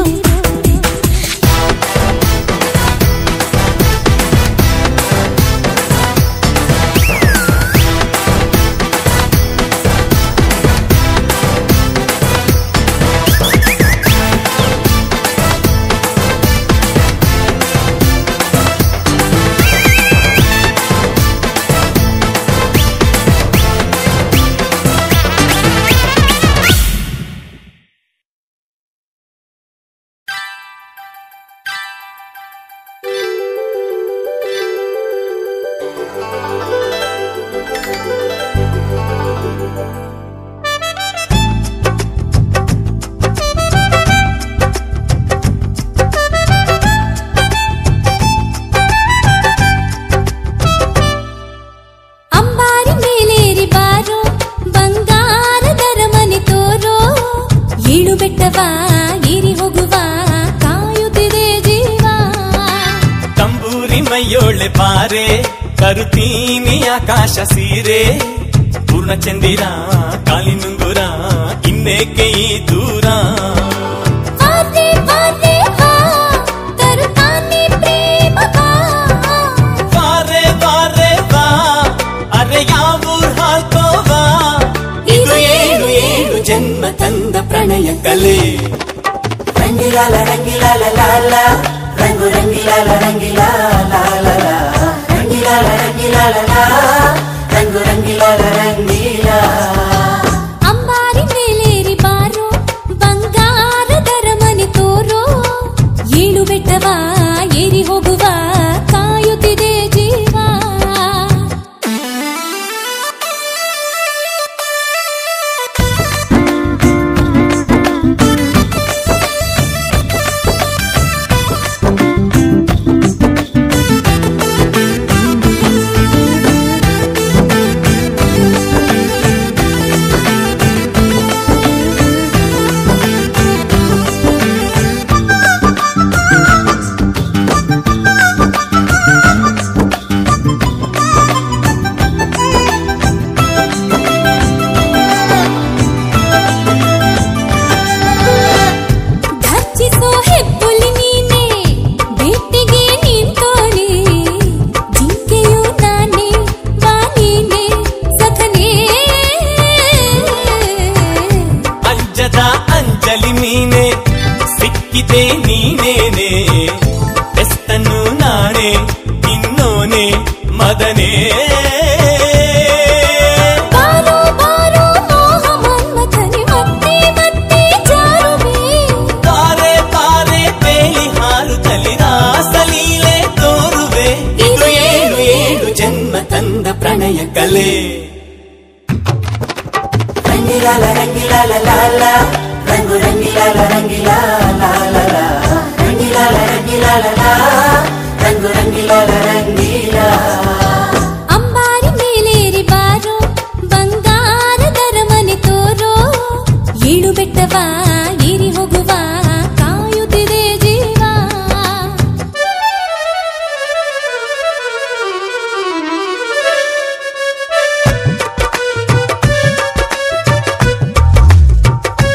Speaker 8: ಅಂಬಾರಿ ಮೇಲೇರಿ ಬಾರೋ ಬಂಗಾರದರ ಮನೆ ತೋರೋ ಏಳು ಬೆಟ್ಟವ ಏರಿ ಹೋಗುವ ಕಾಯುತ್ತಿದೆ ಜೀವ
Speaker 3: ತಂಬೂರಿ ಮೈಯೋಳೆ ಬಾರೆ ತರುತ್ತೀನಿ ಆಕಾಶ ಸೀರೆ ಪೂರ್ಣಚಂದಿರ ಕಾಲಿನುಂಗುರ ಇನ್ನೇಕೆ ಈ ದೂರ
Speaker 8: ವಾದೆ ವಾದೆ ವಾ ತರುತ್ತಾನೆ ಪ್ರೇಮ ಬಾ
Speaker 3: ಬಾರೆ ಬಾರೆ ಬಾ ಅರೆ ಯಾವೂರ್ ಹಾಕೋವಾ ಇದು ಏಳು ಏಳು ಜನ್ಮ ತಂದ ಪ್ರಣಯ ಕಲೆ
Speaker 2: ರಂಗಿಲಾಲ ರಂಗಿಲಾಲ ಲಾಲ ರಂಗು ರಂಗಿಲಾಲ ರಂಗಿಲಾಲ ಲಾಲ ರಂಗಿಲಾಲ ರಂಗಿಲಾಲ ಲಾ ರಂಗು ರಂಗಿಲಾಲ ರಂಗಿಲಾ
Speaker 8: ಅಂಬಾರಿ ಮೇಲೇರಿ ಬಾರೋ ಬಂಗಾರದರ ಮನೆ ತೋರೋ ಏಳು ಬೆಟ್ಟವ ಏರಿ ಹೋಗುವ ಕಾಯುತ್ತಿದೆ ಜೀವ ಧರ್ಚಿಸೋ ಹೆಬ್ಬುಲಿ ನೀನೆ ಬೇಟೆಗೆ ನಿಂತೋನೆ ಜಿಂಕೆಯು ನಾನೇ ಬಾ ನೀನೆ ಸಖನೇ
Speaker 3: ಅಂಜದ ಅಂಜಲಿ ನೀನೆ ಸಿಕ್ಕಿದೆ ನೀನೇನೆ ಎಸ್ತನ್ನು ನಾಣೆ ಇನ್ನೋನೆ ಮದನೇ
Speaker 8: ಬಾರೋ ಬಾರೋ ಮೋಹ ಮನ್ಮಥನೆ ಮತ್ತೆ ಮತ್ತೆ ಜಾರುವೆ
Speaker 3: ಪಾರೆ ಪಾರೆ ಬೇಲಿ ಹಾರು ತಲಿ ರಾಸಲೀಲೆ ತೋರುವೆ ಇದು ಏಳು ಏಳು ಜನ್ಮ ತಂದ ಪ್ರಣಯ ಕಲೆ
Speaker 2: ರಂಗಿಲಾಲ ರಂಗಿಲಾಲ ಲಾಲ ರಂಗು ರಂಗಿಲಾಲ ರಂಗಿಲಾಲ ಲಾಲ ರಂಗಿಲಾಲ ರಂಗಿಲಾಲ ಲಾ ರಂಗು ರಂಗಿಲಾಲ ರಂಗಿಲಾ
Speaker 8: ಅಂಬಾರಿ ಮೇಲೇರಿ ಬಾರೋ ಬಂಗಾರದರ ಮನೆ ತೋರೋ ಏಳು ಬೆಟ್ಟವ ಏರಿ ಹೋಗುವ ಕಾಯುತ್ತಿದೆ ಜೀವ
Speaker 3: ರಂಗಿಲಾಲ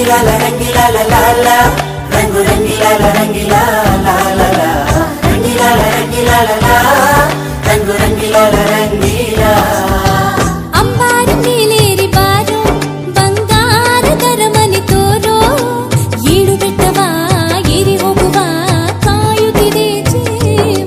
Speaker 11: ರಂಗಿಲ ರಂಗಿಲ ಲಾಲ ರಂಗು ರಂಗಿಲ ರಂಗಿಲ ಲಾಲ ರಂಗಿಲ ರಂಗಿಲ ಲಾ ರಂಗು ರಂಗಿಲ ರಂಗಿಲ
Speaker 8: ಅಂಬಾರ ಮೇಲೇರಿ ಬಾರೋ ಬಂಗಾರದರ ಮನೆ ತೋರೋ ಏಳು ಬೆಟ್ಟವ ಏರಿ ಹೋಗುವ ಕಾಯುತ್ತಿದೆ ಜೀವ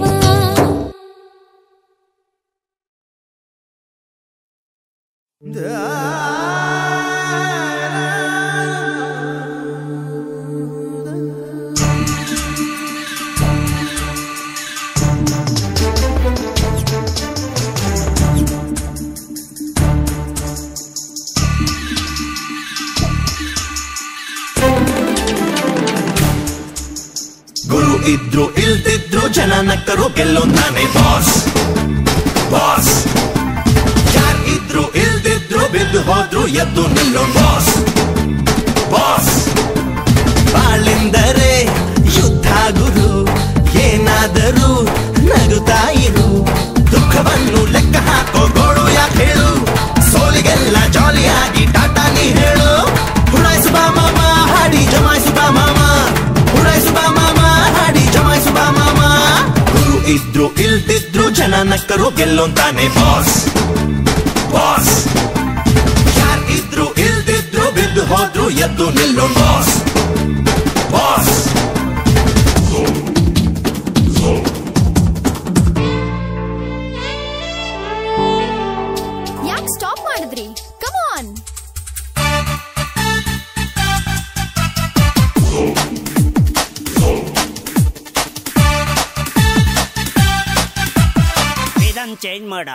Speaker 3: ಗುರು ಇದ್ರು ಇಲ್ದಿದ್ರು ಜನ ನಕ್ಕರು ಗೆಲ್ಲೊಂದಾನೆ ಬಾಸ್ ಬಾಸ್ ಯಾರ್ ಇದ್ರು ಇಲ್ದಿದ್ರು ಬಿದ್ದು ಹೋದ್ರು ಎದ್ದು ನಿಲ್ಲೋ ಬಾಸ್ ಬಾಸ್ ಬಾಳೆಂದರೆ ಯುದ್ಧ ಗುರು ಏನಾದರೂ ನಗುತ್ತಾ ಇರು ದುಃಖವನ್ನು ಲೆಕ್ಕ ಹಾಕೋ ಗೋಳು ಯಾಕೆ ಹೇಳು ಸೋಲಿಗೆಲ್ಲ ಜಾಲಿಯಾಗಿ ಟಾಟಾ ನೀ ಹೇಳು ಹುಡಾಯಿಸು ಬಾ ಮಾಮ ಹಾಡಿ ಜಮಾಯಿಸು ಬಾ ಮಾಮ ಹುಡಾಯಿಸು ಬಾ ಮಾಮ ಹಾಡಿ ಜಮಾಯಿಸು ಬಾ ಮಾಮ ಗುರು ಇದ್ರು ಇಲ್ದಿದ್ರು ಜನ ನಕ್ಕರು ಗೆಲ್ಲೊಂತಾನೆ ಬಾಸ್ ಬಾಸ್ ಯಾರ್ ಇದ್ರು ಇಲ್ದಿದ್ರು ಬಿದ್ದು ಹೋದ್ರು ಎದ್ದು ನಿಲ್ಲೋ ಬಾಸ್ ಬಾಸ್
Speaker 8: ಯಾಕೆ ಸ್ಟಾಪ್ ಮಾಡಿದ್ರಿ ಕಮಾನ್
Speaker 12: ಇದನ್ ಚೇಂಜ್ ಮಾಡ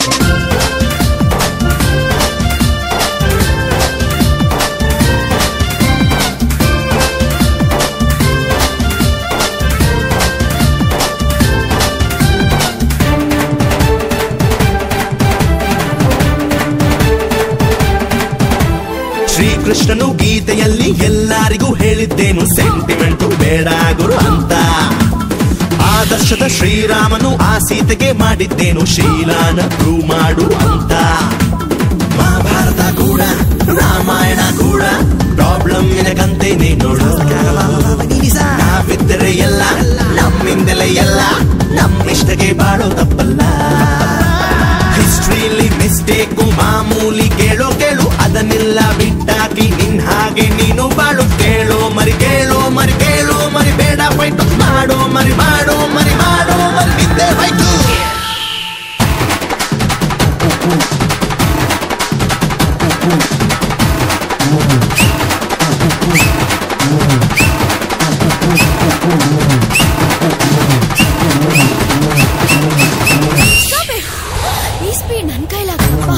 Speaker 3: ಶ್ರೀಕೃಷ್ಣನು ಗೀತೆಯಲ್ಲಿ ಎಲ್ಲರಿಗೂ ಹೇಳಿದ್ದೇನು ಸೆಂಟಿಮೆಂಟು ಬೇಡ ಗುರು ಅಂತ ಆದರ್ಶದ ಶ್ರೀರಾಮನು ಆ ಸೀತೆಗೆ ಮಾಡಿದ್ದೇನು ಶೀಲಾನ ಪ್ರೂವ್ ಮಾಡು ಅಂತ ಮಹಾಭಾರತ ಕೂಡ ರಾಮಾಯಣ ಕೂಡ ಪ್ರಾಬ್ಲಮ್ ನಿನಗಂತೇನೆ ನೋಡು ನಾವಿದ್ದರೆ ಎಲ್ಲ ನಮ್ಮಿಂದಲೇ ಎಲ್ಲ ನಮ್ಮಿಷ್ಟಕ್ಕೆ ಬಾಳೋ ತಪ್ಪಲ್ಲ ಹಿಸ್ಟ್ರಿಲಿ ಮಿಸ್ಟೇಕು ಮಾಮೂಲಿ ಕೇಳೋ ಕೇಳು ಅದನ್ನೆಲ್ಲ ಬಿಟ್ಟಾಕಿ ನಿನ್ ಹಾಗೆ ನೀನು ಬಾಳು ಕೇಳೋ ಮರಿ ಕೇಳೋ ಮರಿ ಕೇಳೋ ಮರಿ ಬೇಡ ಫೈಟು ಮಾಡೋ ಮರಿ ಮಾಡೋ ಮರಿ ಮಾಡೋ ಮರಿ ಬಿದ್ದೆ ಫೈಟು
Speaker 8: ಈ ಸ್ಪೀಡ್ ನನ್ ಕೈಲಾಗಲ್ಲಪ್ಪ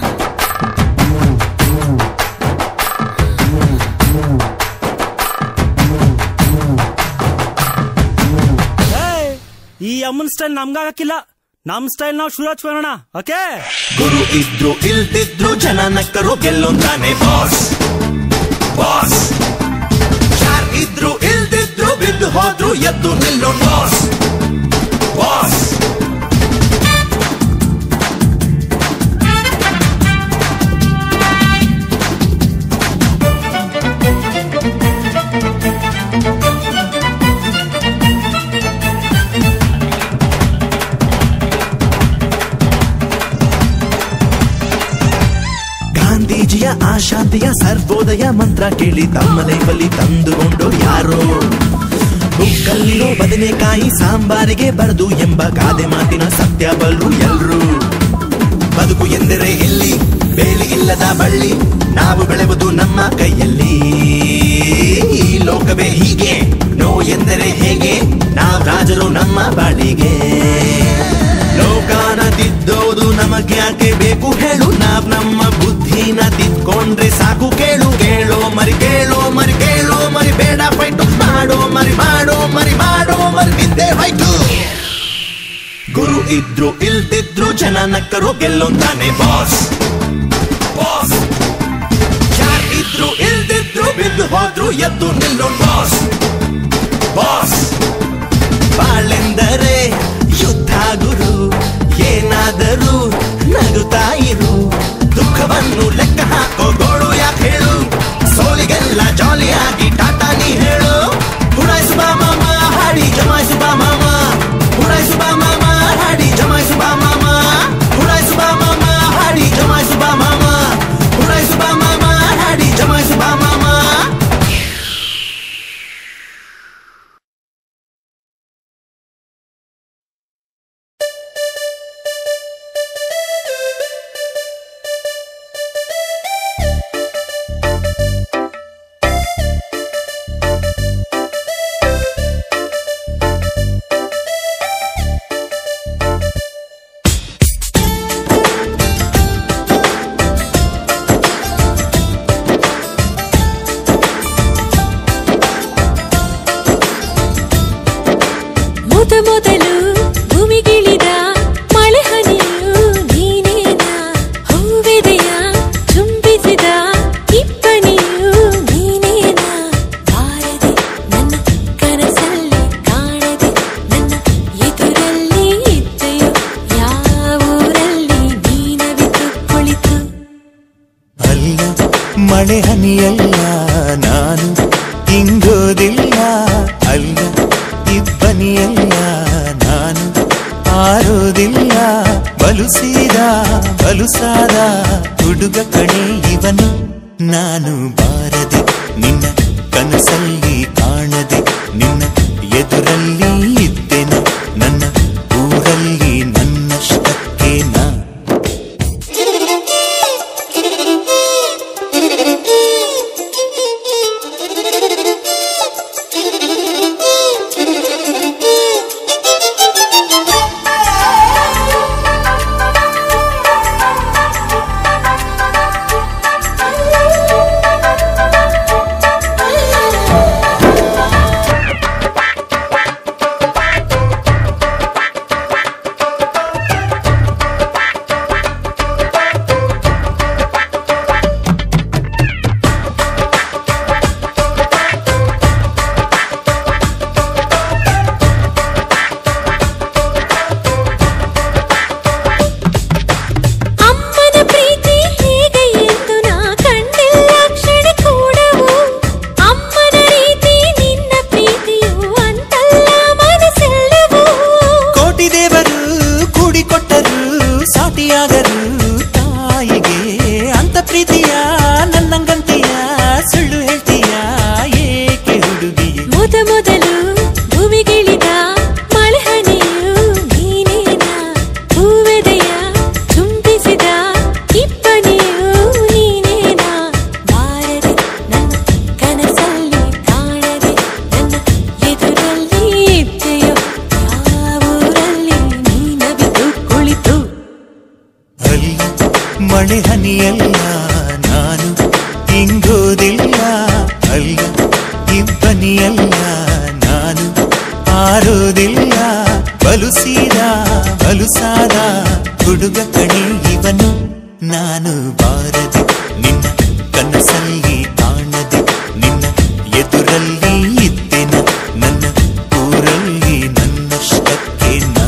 Speaker 12: ಈ ಅಮ್ಮನ್ ಸ್ಟೈಲ್ ನಮ್ಗಾಗಕ್ಕಿಲ್ಲ ನಮ್ ಸ್ಟೈಲ್ ನಾವು ಶುರು ಹಚ್ಕೊಳ್ಳೋಣ ಓಕೆ
Speaker 3: ಗುರು ಇದ್ರು ಇಲ್ದಿದ್ರು ಜನ ನಕ್ಕರು ಗೆಲ್ಲೊಂದಾನೆ ಬಾಸ್ ಬಾಸ್ ಯಾರ್ ಇದ್ರು ಇಲ್ದಿದ್ರು ಬಿದ್ದು ಹೋದ್ರು ಎದ್ದು ನಿಲ್ಲೋ ಬಾಸ್ ಬಾಸ್ ಗಾಂಧೀಜಿಯ ಆಶಾಂತಿಯ ಸರ್ವೋದಯ ಮಂತ್ರ ಕೇಳಿ ತಮ್ಮ ಲೈಫಲ್ಲಿ ತಂದುಕೊಂಡು ಯಾರೋ ಬುಕ್ಕಲ್ಲಿರೋ ಬದನೆಕಾಯಿ ಸಾಂಬಾರಿಗೆ ಬರದು ಎಂಬ ಗಾದೆ ಮಾತಿನ ಸತ್ಯ ಬಲ್ರು ಎಲ್ರು ಬದುಕು ಎಂದರೆ ಎಲ್ಲಿ ಬೇಲಿ ಇಲ್ಲದ ಬಳ್ಳಿ ನಾವು ಬೆಳೆವುದು ನಮ್ಮ ಕೈಯಲ್ಲಿ ಈ ಲೋಕವೇ ಹೀಗೆ ನೋ ಎಂದರೆ ಹೇಗೆ ನಾವು ರಾಜರು ನಮ್ಮ ಬಾಳಿಗೆ ಲೋಕಾನ ತಿದ್ದೋದು ನಮಗ್ಯಾಕೆ ಬೇಕು ಹೇಳು ನಾವ್ ನಮ್ಮ ಬುದ್ಧಿನ ತಿದ್ಕೊಂಡ್ರೆ ಸಾಕು ಕೇಳು ಕೇಳೋ ಮರಿ ಕೇಳೋ ಮರಿ ಕೇಳೋ ಮರಿ ಬೇಡ ಫೈಟು ಮಾಡೋ ಮರಿ ಮಾಡೋ ಮರಿ ಮಾಡೋ ಮರಿ ಬಿದ್ದೆ ಫೈಟು ಗುರು ಇದ್ರು ಇಲ್ದಿದ್ರು ಜನ ನಕ್ಕರು ಗೆಲ್ಲೊಂದಾನೆ ಬಾಸ್ ಬಾಸ್ ಯಾರ್ ಇದ್ರು ಇಲ್ದಿದ್ರು ಬಿದ್ದು ಹೋದ್ರು ಎದ್ದು ನಿಲ್ಲೋ ಬಾಸ್ ಬಾಸ್ ಬಾಳೆಂದರೆ ಯುದ್ಧ ಗುರು ಏನಾದರೂ ನಗುತ್ತಾ ಇರು ದುಃಖವನ್ನು ಲೆಕ್ಕ ಹಾಕೋ ಗೋಳು ಯಾಕೆ ಹೇಳು ಸೋಲಿಗೆಲ್ಲ ಜಾಲಿಯಾಗಿ ಟಾಟಾ ನೀ ಹೇಳು ಉಡಾಯಿಸು ಬಾ ಮಾಮ ಹಾಡಿ ಜಮಾಯಿಸು ಬಾ ಮಾಮ ಉಡಾಯಿಸು ಬಾ ಮಾಮ ಹಾಡಿ ಜಮಾಯಿಸು ಬಾ ಮಾಮ ಉಡಾಯಿಸು ಬಾ ಮಾಮ ಹಾಡಿ ಜಮಾಯಿಸು ಬಾ ಮಾಮ ಉಡಾಯಿಸು ಬಾ ಮಾಮ ಹಾಡಿ ಜಮಾಯಿಸು ಬಾ ಮಾಮ
Speaker 8: ಮೊದ ಮೊದಲು ಭೂಮಿಗಿಳಿದ ಮಳೆ ಹನಿಯು ನೀನೇನ ಹೂವೆದೆಯ ಚುಂಬಿಸಿದ ಇಬ್ಬನಿಯು ನೀನೇನ ಬಾರದೆ ನನ್ನ ಕನಸಲ್ಲಿ ಕಾಣದೆ ನನ್ನ ಎದುರಲ್ಲಿ ಇದ್ದೆಯೋ ಯಾವೂರಲ್ಲಿ ನೀನವಿತು ಕುಳಿತು
Speaker 3: ಅಲ್ಲ ಮಳೆ ಹನಿಯಲ್ಲ ನಾನು ಇಂಗೋದಿಲ್ಲ ಅಲ್ಲ ಇಬ್ಬನಿಯಲ್ಲ ನಾನು ಆರೋದಿಲ್ಲ ಬಲುಸೀದ ಬಲುಸಾದ ಹುಡುಗ ಕಣೆ ಇವನು ನಾನು ಬಾರದೆ ನಿನ್ನ ಕನಸಲ್ಲಿ ಕಾಣದೆ ನಿನ್ನ ಎದುರಲ್ಲಿ ಇದ್ದೆನ ನನ್ನ ಊರಲ್ಲಿ ನನ್ನಷ್ಟಕ್ಕೆ ನಾ
Speaker 8: ಅಮ್ಮನ ಪ್ರೀತಿ ಹೇಗೆ ಎಂದು ನಾ ಕಂಡಿಲ್ಲ ಕ್ಷಣ ಕೂಡವು ಅಮ್ಮನ ರೀತಿ ನಿನ್ನ ಪ್ರೀತಿಯು ಅಂತಲ್ಲ ಮನಸ್ಸೆಲ್ಲವೂ
Speaker 3: ಕೋಟಿ ದೇವರು ಕೂಡಿಕೊಟ್ಟರು ಸಾಟಿಯಾಗರು ತಾಯಿಗೆ ಅಂತ ಪ್ರೀತಿಯ ನನ್ನಂಗಂತೀಯ ಸುಳ್ಳು ಹೇಳ್ತೀಯ ಏಕೆ ಹುಡುಗಿಯೇ
Speaker 8: ಮೊದ ಮೊದಲು ಭೂಮಿಗಿಳಿದ ಮಳೆ ಹನಿಯು ನೀನೇನ ಹೂವೆದೆಯ ಚುಂಬಿಸಿದ ಇಬ್ಬನಿಯು ನೀನೇನ ಬಾರದೆ ನನ್ನ ಕನಸಲ್ಲಿ ಕಾಣದೆ ನನ್ನ ಎದುರಲ್ಲಿ ಇದ್ದೆಯೋ ಯಾವೂರಲ್ಲಿ ನೀನವಿತು ಕುಳಿತು
Speaker 3: ಅಲ್ಲಿ ಮಳೆ ಹನಿಯಲ್ಲ ನಾನು ಇಂಗೋದಿಲ್ಲ ಅಲ್ಲ ಇಬ್ಬನಿಯಲ್ಲ ನಾನು ಆರೋದಿಲ್ಲ ಬಲುಸೀದ ಬಲುಸಾದ ಹುಡುಗ ಕಣೆ ಇವನು ನಾನು ಬಾರದೆ ನಿನ್ನ ಕನಸಲ್ಲಿ ಕಾಣದೆ ನಿನ್ನ ಎದುರಲ್ಲಿ ಇದ್ದೆನ ನನ್ನ ಊರಲ್ಲಿ ನನ್ನಷ್ಟಕ್ಕೆ ನಾ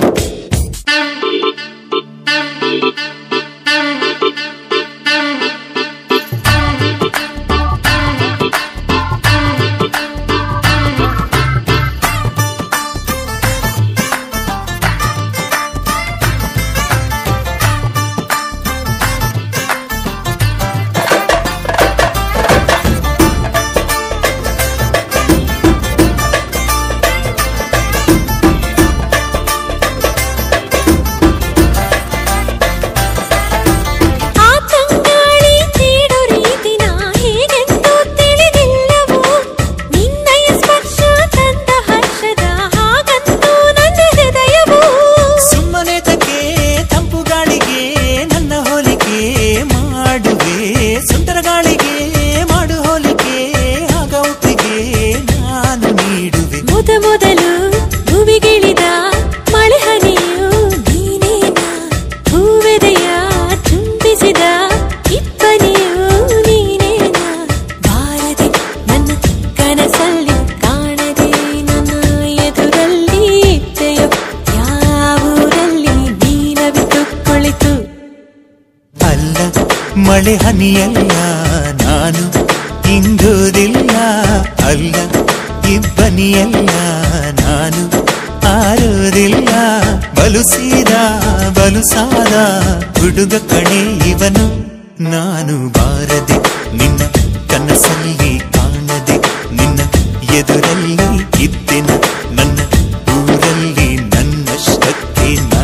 Speaker 8: ಆ ತಂಗಾಳಿ ತೀಡು ರೀತಿನ ಹೇಗೆಂದು ತಿಳಿದಿಲ್ಲವೋ ನಿನ್ನಯ ಸ್ಪರ್ಶ ತಂದ ಹರ್ಷದ ಹಾಗಂತೂ ನನ್ನ ಹೃದಯವು
Speaker 3: ಸುಮ್ಮನೆ ತಕ್ಕೆ ತಂಪು ಗಾಳಿಗೆ ನನ್ನ ಹೋಲಿಕೆ ಮಾಡುವೆ ಸುಂದರ ಗಾಳಿಗೆ ಮಾಡು ಹೋಲಿಕೆ ಆಗ ಒಪ್ಪಿಗೆ ನಾನು ನೀಡುವೆ
Speaker 8: ಮೊದ ಮೊದಲು ಭೂಮಿಗಿಳಿದ ಮಳೆ ಹನಿಯು ನೀನೇನ ಹೂವೆದೆಯ ಚುಂಬಿಸಿದ ಇಬ್ಬನಿಯು ನೀನೇನ ಬಾರದೆ ನನ್ನ ಕನಸಲ್ಲಿ ಕಾಣದೆ ನನ್ನ ಎದುರಲ್ಲಿ ಇದ್ದೆಯೋ ಯಾವೂರಲ್ಲಿ ನೀನವಿತು ಕುಳಿತು
Speaker 3: ಅಲ್ಲ ಮಳೆ ಹನಿಯಲ್ಲ ನಾನು ಹಿಂಗೋದಿಲ್ಲ ಅಲ್ಲ ಇಬ್ಬನಿಯಲ್ಲ ನಾನು ಆರೋದಿಲ್ಲ ಬಲು ಸೀದ ಬಲು ಸಾದ ಹುಡುಗ ಕಣೆ ಇವನು ನಾನು ಬಾರದೆ ನಿನ್ನ ಕನಸಲ್ಲಿ ಕಾಣದೆ ನಿನ್ನ ಎದುರಲ್ಲಿ ಇದ್ದೆನ ನನ್ನ ಊರಲ್ಲಿ ನನ್ನಷ್ಟಕ್ಕೆ ನಾ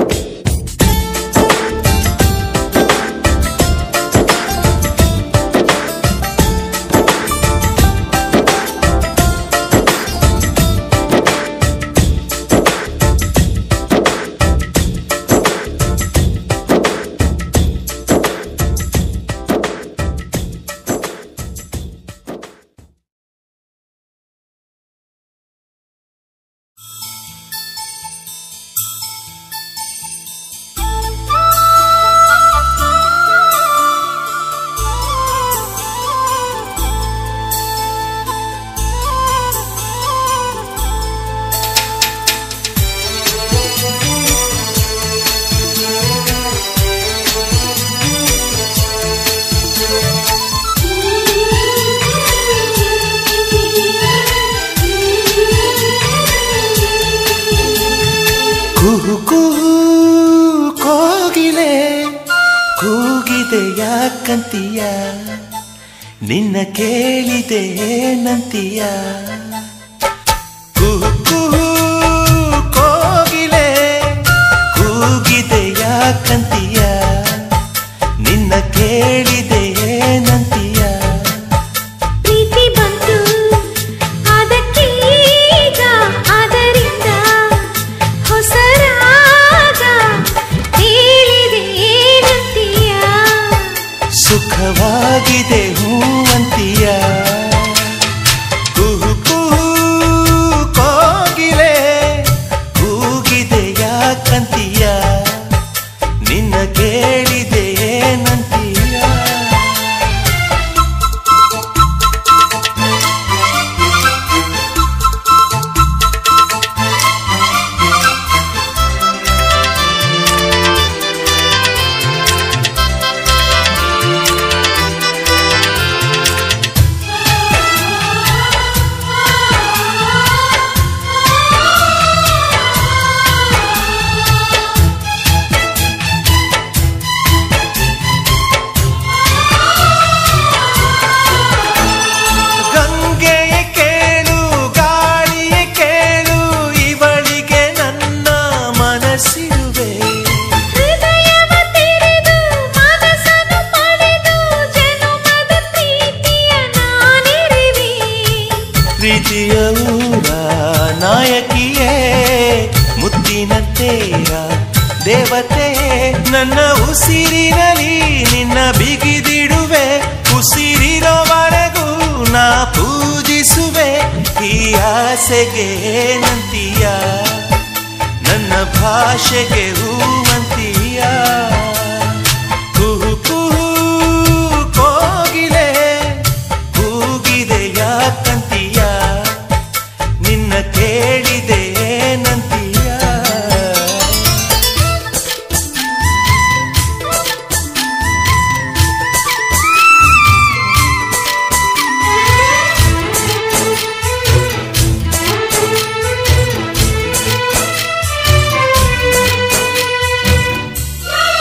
Speaker 3: ಕುಹು ಕುಹು ಕೋಗಿಲೆ ಕೂಗಿದೆ ಯಾಕಂತೀಯ ನಿನ್ನ ಕೇಳಿದೆ ನಂತೀಯ ಕುಹು ಕುಹು ಕೋಗಿಲೆ ಕೂಗಿದೆ ಯಾಕಂತೀಯ ನಿನ್ನ ಕೇಳಿದೆ ನಂತೀಯ
Speaker 8: ಪ್ರೀತಿ ಬಂತು ಅದಕ್ಕೀಗ ಅದರಿಂದ ಹೊಸರಾಗ ಹೇಳಿದೆ ಏನಂತೀಯ
Speaker 3: ಸುಖವಾಗಿದೆ ಹೂವಂತೀಯ ಕುಹು ಕುಹು ಕೋಗಿಲೆ ಕೂಗಿದೆ ಯಾಕಂತೀಯ ನಿನ್ನ ಕೇಳಿದೆ ಏನಂತೀಯ ಗಂಗೆಯ ಕೇಳು ಗಾಳಿಯ ಕೇಳು ಇವಳಿಗೆ ನನ್ನ ಮನಸ್ಸಿರುವೆ
Speaker 8: ಹೃದಯವ ತೆರೆದು ಮನಸ್ಸನ್ನು ಪಡೆದು ಜನುಮದ ಪ್ರೀತಿಯ ನಾನಿರುವೆ
Speaker 3: ಪ್ರೀತಿಯ ಊರ ನಾಯಕಿಯೇ ಮುತ್ತಿನ ತೇರ ದೇವತೆ ನನ್ನ ಉಸಿರಿನಲ್ಲಿ ನಿನ್ನ ಬಿಗಿದಿಡುವೆ ಉಸಿರಿರೋವರೆಗೂ ನಾ ಪೂಜಿಸುವೆ ಈ ಆಸೆಗೆ ನಂತೀಯ ನನ್ನ ಭಾಷೆಗೆ ಹೂವಂತೀಯ ಕುಹು ಕುಹು ಕೋಗಿಲೆ ಕೂಗಿದೆ ಯಾಕಂತೀಯ ನಿನ್ನ ಕೇಳಿದೆ ನಂತೀಯ
Speaker 8: ಆ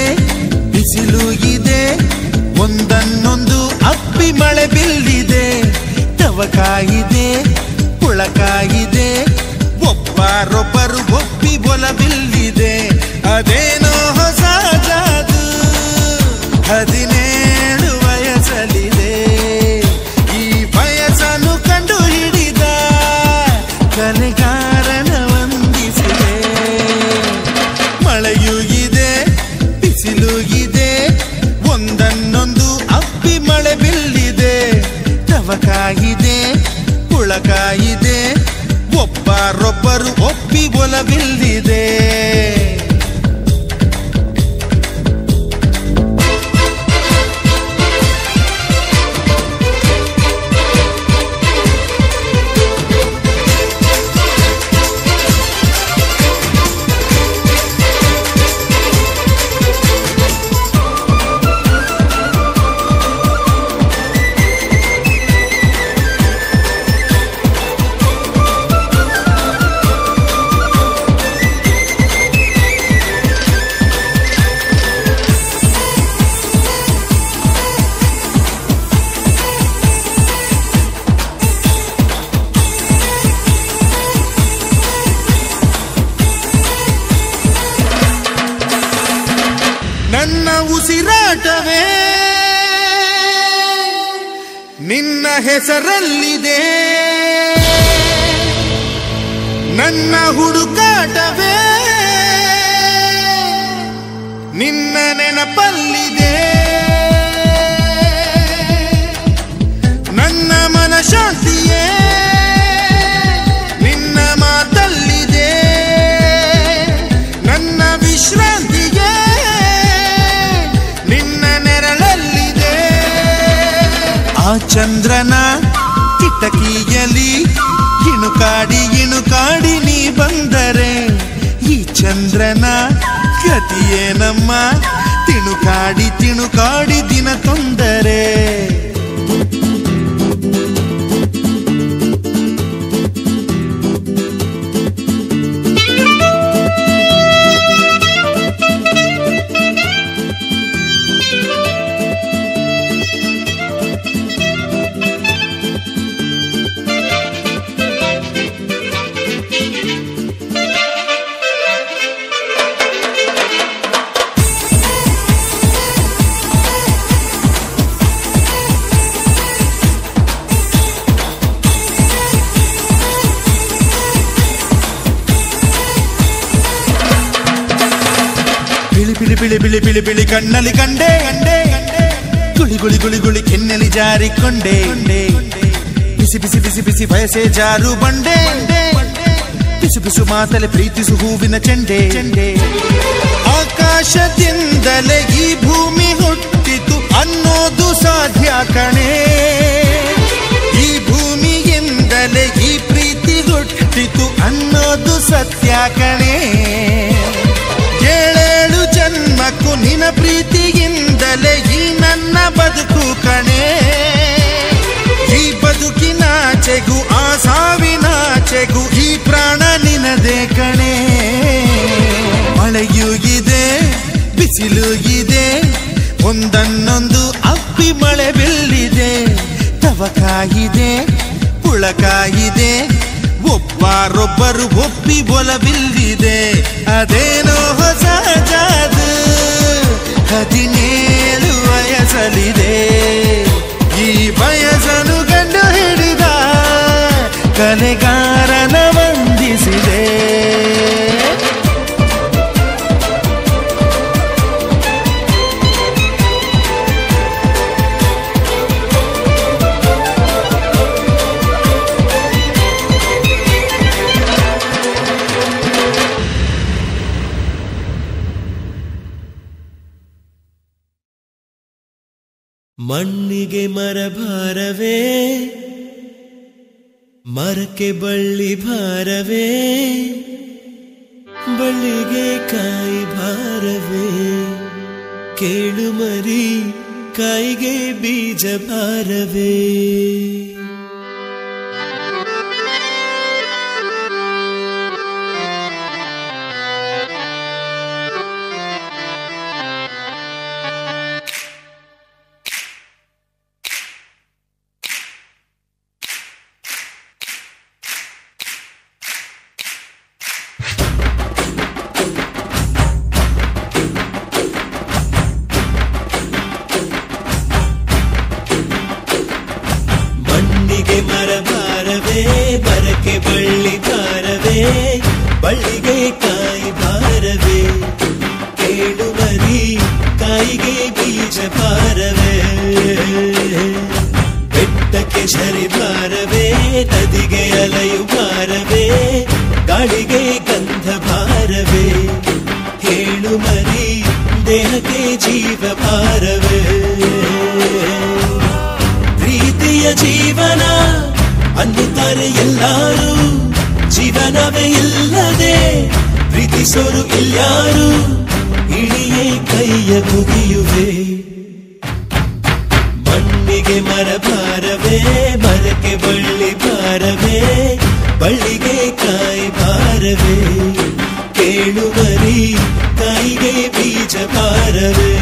Speaker 9: ಬಿಸಿಲು ಇದೆ ಒಂದನ್ನೊಂದು ಅಪ್ಪಿ ಮಳೆ ಬಿಲ್ಲಿದೆ ತವಕಾಯಿದೆ ಪುಳಕಾಯಿದೆ ಒಬ್ಬರೊಬ್ಬರು ಒಪ್ಪಿ ಒಲವಿಲ್ಲಿದೆ ಅದೇನೋ ಹೊಸ ಜಾದು ಹದಿನೇಳು ವಯಸ್ಸಲ್ಲಿದೆ ಈ ವಯಸ್ಸನ್ನು ಕಂಡು ಹಿಡಿದ ಕಲೆಗಾರನ ವಂದಿಸಿದೆ ಮಳೆಯೂ ಇದೆ ಬಿಸಿಲು ಇದೆ ಒಂದನ್ನೊಂದು ಅಪ್ಪಿ ಮಳೆ ಬಿಲ್ಲಿದೆ ತವಕಾಗಿದೆ ಪುಳಕಾಯಿದೆ ಒಬ್ಬರೊಬ್ಬರು ಒಪ್ಪಿ ಒಲವಿಲ್ಲಿದೆ ನನ್ನ ಉಸಿರಾಟವೇ ನಿನ್ನ ಹೆಸರಲ್ಲಿದೆ ನನ್ನ ಹುಡುಕಾಟವೇ ನಿನ್ನ ನೆನಪಲ್ಲಿದೆ ನನ್ನ ಮನಶಾಂತಿಯೇ ನಿನ್ನ ಮಾತಲ್ಲಿದೆ ನನ್ನ ವಿಶ್ರಾಂತಿಗೆ ನಿನ್ನ ನೆರಳಲ್ಲಿದೆ ಆ ಚಂದ್ರನ ಕಿಟಕಿಯಲಿ ಇಣುಕಾಡಿ ಇಣುಕಾಡಿ ನೀ ಬಂದರೆ ಈ ಚಂದ್ರನ ಗತಿಯೇ ನಮ್ಮ ತಿಣುಕಾಡಿ ತಿಣುಕಾಡಿ ದಿನ ತೊಂದರೆ ಬಿಳಿ ಬಿಳಿ ಬಿಳಿ ಬಿಳಿ ಬಿಳಿ ಬಿಳಿ ಕಣ್ಣಲ್ಲಿ ಕಂಡೆ ಕಂಡೆ ಗುಳಿ ಗುಳಿ ಗುಳಿ ಗುಳಿ ಕೆನ್ನೆಲಿ ಜಾರಿಕೊಂಡೆ ಬಿಸಿ ಬಿಸಿ ಬಿಸಿ ಬಿಸಿ ಬಯಸೆ ಜಾರು ಬಂಡೆ ಬಿಸು ಬಿಸು ಮಾತಲೆ ಪ್ರೀತಿಸು ಹೂವಿನ ಚೆಂಡೆ ಚೆಂಡೆ ಆಕಾಶದಿಂದಲೇ ಈ ಭೂಮಿ ಹುಟ್ಟಿತು ಅನ್ನೋದು ಸಾಧ್ಯ ಕಣೆ ಈ ಭೂಮಿಯಿಂದಲೇ ಈ ಪ್ರೀತಿ ಹುಟ್ಟಿತು ಅನ್ನೋದು ಸತ್ಯ ಕಣೆ ಏಳೇಳು ಜನ್ಮಕ್ಕೂ ನಿನ ಪ್ರೀತಿಯಿಂದಲೇ ಈ ನನ್ನ ಬದುಕು ಕಣೆ ಈ ಬದುಕಿನಾಚೆಗೂ ಆ ಸಾವಿನಾಚೆಗೂ ಈ ಪ್ರಾಣ ನಿನದೇ ಕಣೆ ಮಳೆಯೂ ಇದೆ ಬಿಸಿಲು ಇದೆ ಒಂದನ್ನೊಂದು ಅಪ್ಪಿ ಮಳೆ ಬೆಲ್ಲಿದೆ ತವಕಾಯಿದೆ ಪುಳಕಾಯಿದೆ ಒಬ್ಬರೊಬ್ಬರು ಒಪ್ಪಿ ಒಲವಿಲ್ಲಿದೆ ಅದೇನೋ ಹೊಸ ಜಾದು ಹದಿನೇಳು ವಯಸ್ಸಲ್ಲಿದೆ ಈ ವಯಸ್ಸನ್ನು ಕಂಡು ಹಿಡಿದ ಕಲೆಗಾರನ ವಂದಿಸಿದೆ
Speaker 3: ಮಣ್ಣಿಗೆ ಮರ ಭಾರವೇ ಮರಕ್ಕೆ ಬಳ್ಳಿ ಭಾರವೇ ಬಳ್ಳಿಗೆ ಕಾಯಿ ಭಾರವೇ ಕೇಳು ಮರಿ ಕಾಯಿಗೆ ಬೀಜ ಭಾರವೇ ಬಳ್ಳಿಗೆ ಕಾಯಿ ಭಾರವೇ ಕೇಳು ಮರಿ ಕಾಯಿಗೆ ಬೀಜ ಭಾರವೇ ಬೆಟ್ಟಕ್ಕೆ ಸರಿ ಭಾರವೇ ನದಿಗೆ ಅಲೆಯು ಭಾರವೇ ಗಾಳಿಗೆ ಗಂಧ ಭಾರವೇ ಹೇಳು ಮರಿ ದೇಹಕ್ಕೆ ಜೀವ ಭಾರವೇ ಪ್ರೀತಿಯ ಜೀವನ ಅನ್ನುತ್ತಾರೆ ಎಲ್ಲರೂ ಜೀವನವೇ ಇಲ್ಲದೆ ಪ್ರೀತಿಸೋರು ಇಲ್ಯಾರು ಇಳಿಯೇ ಕೈಯ ಮುಗಿಯುವೆ ಮಣ್ಣಿಗೆ ಮರ ಭಾರವೇ ಮರಕ್ಕೆ ಬಳ್ಳಿ ಭಾರವೇ ಬಳ್ಳಿಗೆ ಕಾಯಿ ಭಾರವೇ ಕೇಳು ಮರಿ ಕಾಯಿಗೆ ಬೀಜ ಭಾರವೇ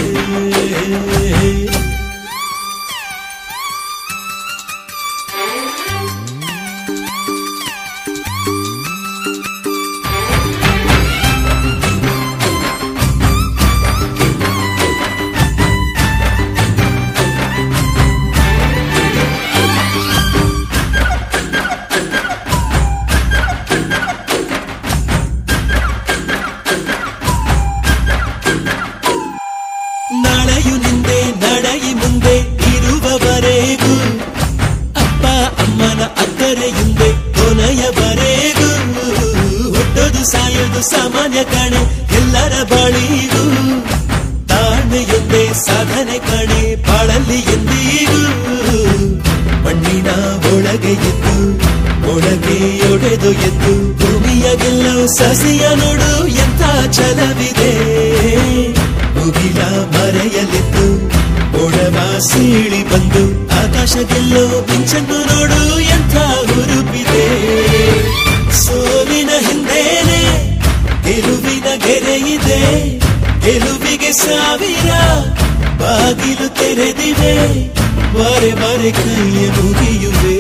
Speaker 3: ನಾಳೆಯು ನಿಂದೆ ನಡೆಯಿ ಮುಂದೆ ಇರುವವರೆಗೂ ಅಪ್ಪ ಅಮ್ಮನ ಅಕ್ಕರೆಯುಂದೆ ಕೊನೆಯವರೆಗೂ ಹುಟ್ಟೋದು ಸಾಯೋದು ಸಾಮಾನ್ಯ ಕಣೆ ಎಲ್ಲರ ಬಳಿಗೂ ತಾಳ್ಮೆಯೊಂದೇ ಸಾಧನೆ ಕಣೆ ಬಾಳಲ್ಲಿ ಎಂದಿಗೂ ಮಣ್ಣಿನ ಒಳಗೆ ಎದ್ದು ಒಳಗೆ ಒಡೆದು ಎದ್ದು ಭೂಮಿಯ ಗೆಲ್ಲೋ ಸಸಿಯ ನೋಡು ಎಂಥ ಛಲವಿದೆ ಮುಗಿಲ ಮರೆಯಲಿದ್ದು ಒಡವ ಸೀಳಿ ಬಂದು ಆಕಾಶ ಗೆಲ್ಲೋ ಮಿಂಚನ್ನು ನೋಡು ಎಂಥ ಹುರುಪಿದೆ ಸೋಲಿನ ಹಿಂದೇನೆ ಗೆಲುವಿನ ಗೆರೆ ಇದೆ ಗೆಲುವಿಗೆ ಸಾವಿರ ಬಾಗಿಲು ತೆರೆದಿವೆ ಬಾರೆ ಬಾರೆ ಕೈಯ ಮುಗಿಯುವೆ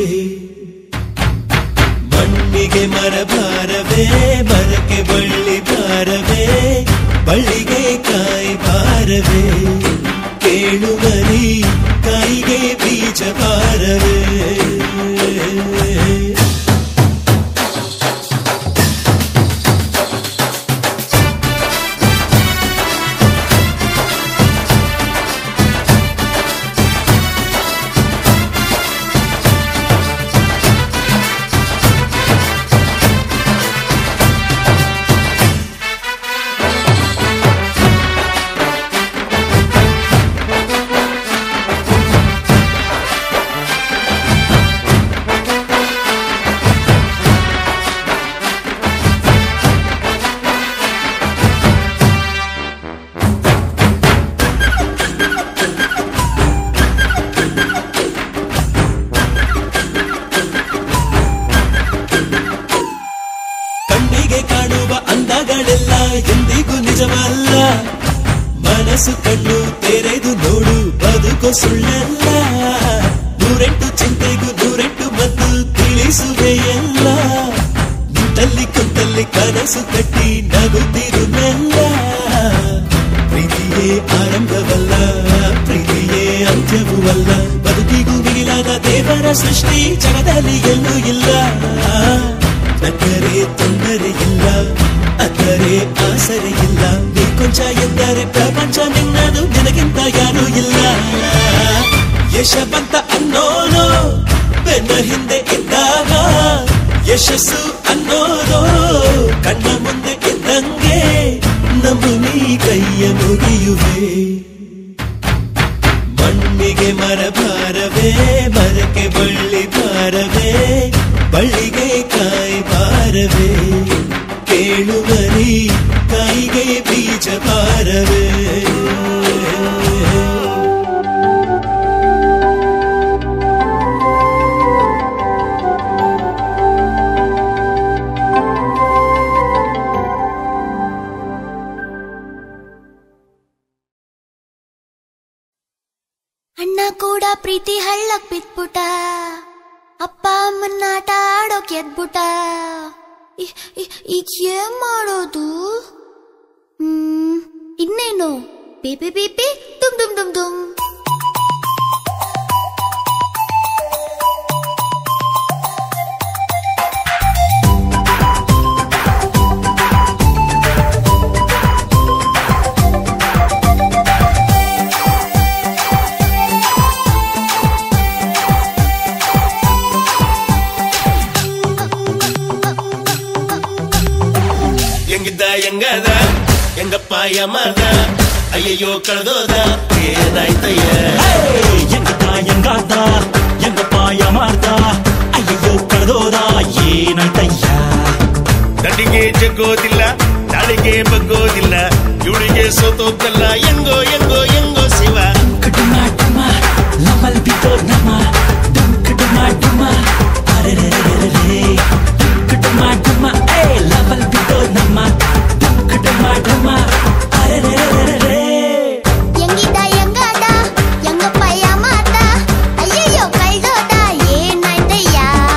Speaker 3: ಮಣ್ಣಿಗೆ ಮರ ಭಾರವೇ ಮರಕ್ಕೆ ಬಳ್ಳಿ ಭಾರವೇ ಬಳ್ಳಿಗೆ ಕಾಯಿ ಭಾರವೇ ಕೇಳು ಮರಿ ಕಾಯಿಗೆ ಬೀಜ ಭಾರವೇ ಕಣ್ಣಿಗೆ ಕಾಣುವ ಅಂದಗಳೆಲ್ಲ ಎಂದಿಗೂ ನಿಜವಲ್ಲ ಮನಸ್ಸು ಕಣ್ಣು ತೆರೆದು ನೋಡು ಬದುಕು ಸುಳ್ಳಲ್ಲ ನೂರೆಂಟು ಚಿಂತೆಗೂ ನೂರೆಂಟು ಮದ್ದು ತಿಳಿಸುವೆ ಎಲ್ಲ ನಿಂತಲ್ಲಿ ಕುಂತಲ್ಲಿ ಕನಸು ಕಟ್ಟಿ ನಗುತ್ತಿರು ಮೆಲ್ಲ ಪ್ರೀತಿಯೇ ಆರಂಭವಲ್ಲ ಪ್ರೀತಿಯೇ ಅಂತ್ಯವೂ ಅಲ್ಲ ಬದುಕಿಗೂ ಮಿಗಿಲಾದ ದೇವರ ಸೃಷ್ಟಿ ಜಗದಲ್ಲಿ ಎಲ್ಲೂ ಇಲ್ಲ ನಕ್ಕರೆ ತೊಂದರೆ ಇಲ್ಲ ಅಕ್ಕರೆ ಆಸರೆ ಇಲ್ಲ ನೀ ಕೊಂಚ ಎಂದರೆ ಪ್ರಪಂಚ ನಿನ್ನದು ನಿನಗಿಂತ ಯಾರೂ ಇಲ್ಲ ಯಶ ಬಂತ ಅನ್ನೋನು ಬೆನ್ನ ಹಿಂದೆ ಇದ್ದಾಗ ಯಶಸ್ಸು ಅನ್ನೋದು ಕಣ್ಣ ಮುಂದೆ ಇದ್ದಂಗೆ ನಂಬು ನೀ ಕೈಯ ಮುಗಿಯುವೆ ಮಣ್ಣಿಗೆ ಮರ ಭಾರವೇ ಮರಕ್ಕೆ ಬಳ್ಳಿ ಭಾರವೇ ಬಳ್ಳಿಗೆ ಕಾಯಿ ಭಾರವೇ ಕೇಳು ಮರಿ ಕಾಯಿಗೆ ಬೀಜ ಭಾರವೇ
Speaker 8: ಅಣ್ಣ ಕೂಡ ಪ್ರೀತಿ ಹಳ್ಳಕ್ ಬಿದ್ಬಿಟ ಅಪ್ಪ ಅಮ್ಮನ್ನ ಆಟ ಆಡೋಕ್ ಎದ್ಬಿಟ ಇ- ಇ- ಈಗ ಏನ್ ಮಾಡೋದು ಹ್ಮ್ ಇನ್ನೇನು ಪಿಪಿ ಪಿಪಿ ದುಮ್ ದುಮ್ ದುಮ್ ದುಮ್
Speaker 3: ಪಾಯ ಮದ ಅಯ್ಯಯ್ಯೋ ಕಳೆದೋದ ಏನಾಯ್ತಯ್ಯ
Speaker 10: ಎಂಗದ ಎಂಗಾದ ಎಂಗ ಪಾಯ ಮಾಡ್ದ ಅಯ್ಯಯ್ಯೋ ಕಳೆದೋದ ಏನಾಯ್ತಯ್ಯ
Speaker 3: ನಡಿಗೆ ಜಗ್ಗೋದಿಲ್ಲ ನಾಳಿಗೆ ಬಗ್ಗೋದಿಲ್ಲ ಇವಳಿಗೆ ಸೋತೋದ್ದಲ್ಲ ಹೆಂಗೋ ಹೆಂಗೋ ಹೆಂಗೋ ಶಿವ
Speaker 10: ಡುಮ ಡುಮ ಲಮಲ್ ಬಿದ್ದೋರ್ ನಮ ಡುಂಕ ಡುಮ ಡುಮ ಅರೆರೆರೆರೆರೆ ಡುಂಕ ಡುಮ ಡುಮ ಏ ಲಮಲ್ ಬಿದ್ದೋರ್ ನಮ ಡುಂಕ ಡುಮ ಡುಮ ಅರೆರೆರೆರೆರೆ
Speaker 4: ಎಂಗಿದ ಎಂಗಾದ ಎಂಗಪ್ಪ ಮಾತ ಅಯ್ಯಯ್ಯೋ ಕಳ್ದೋದ ಏನಾಯ್ತಯ್ಯ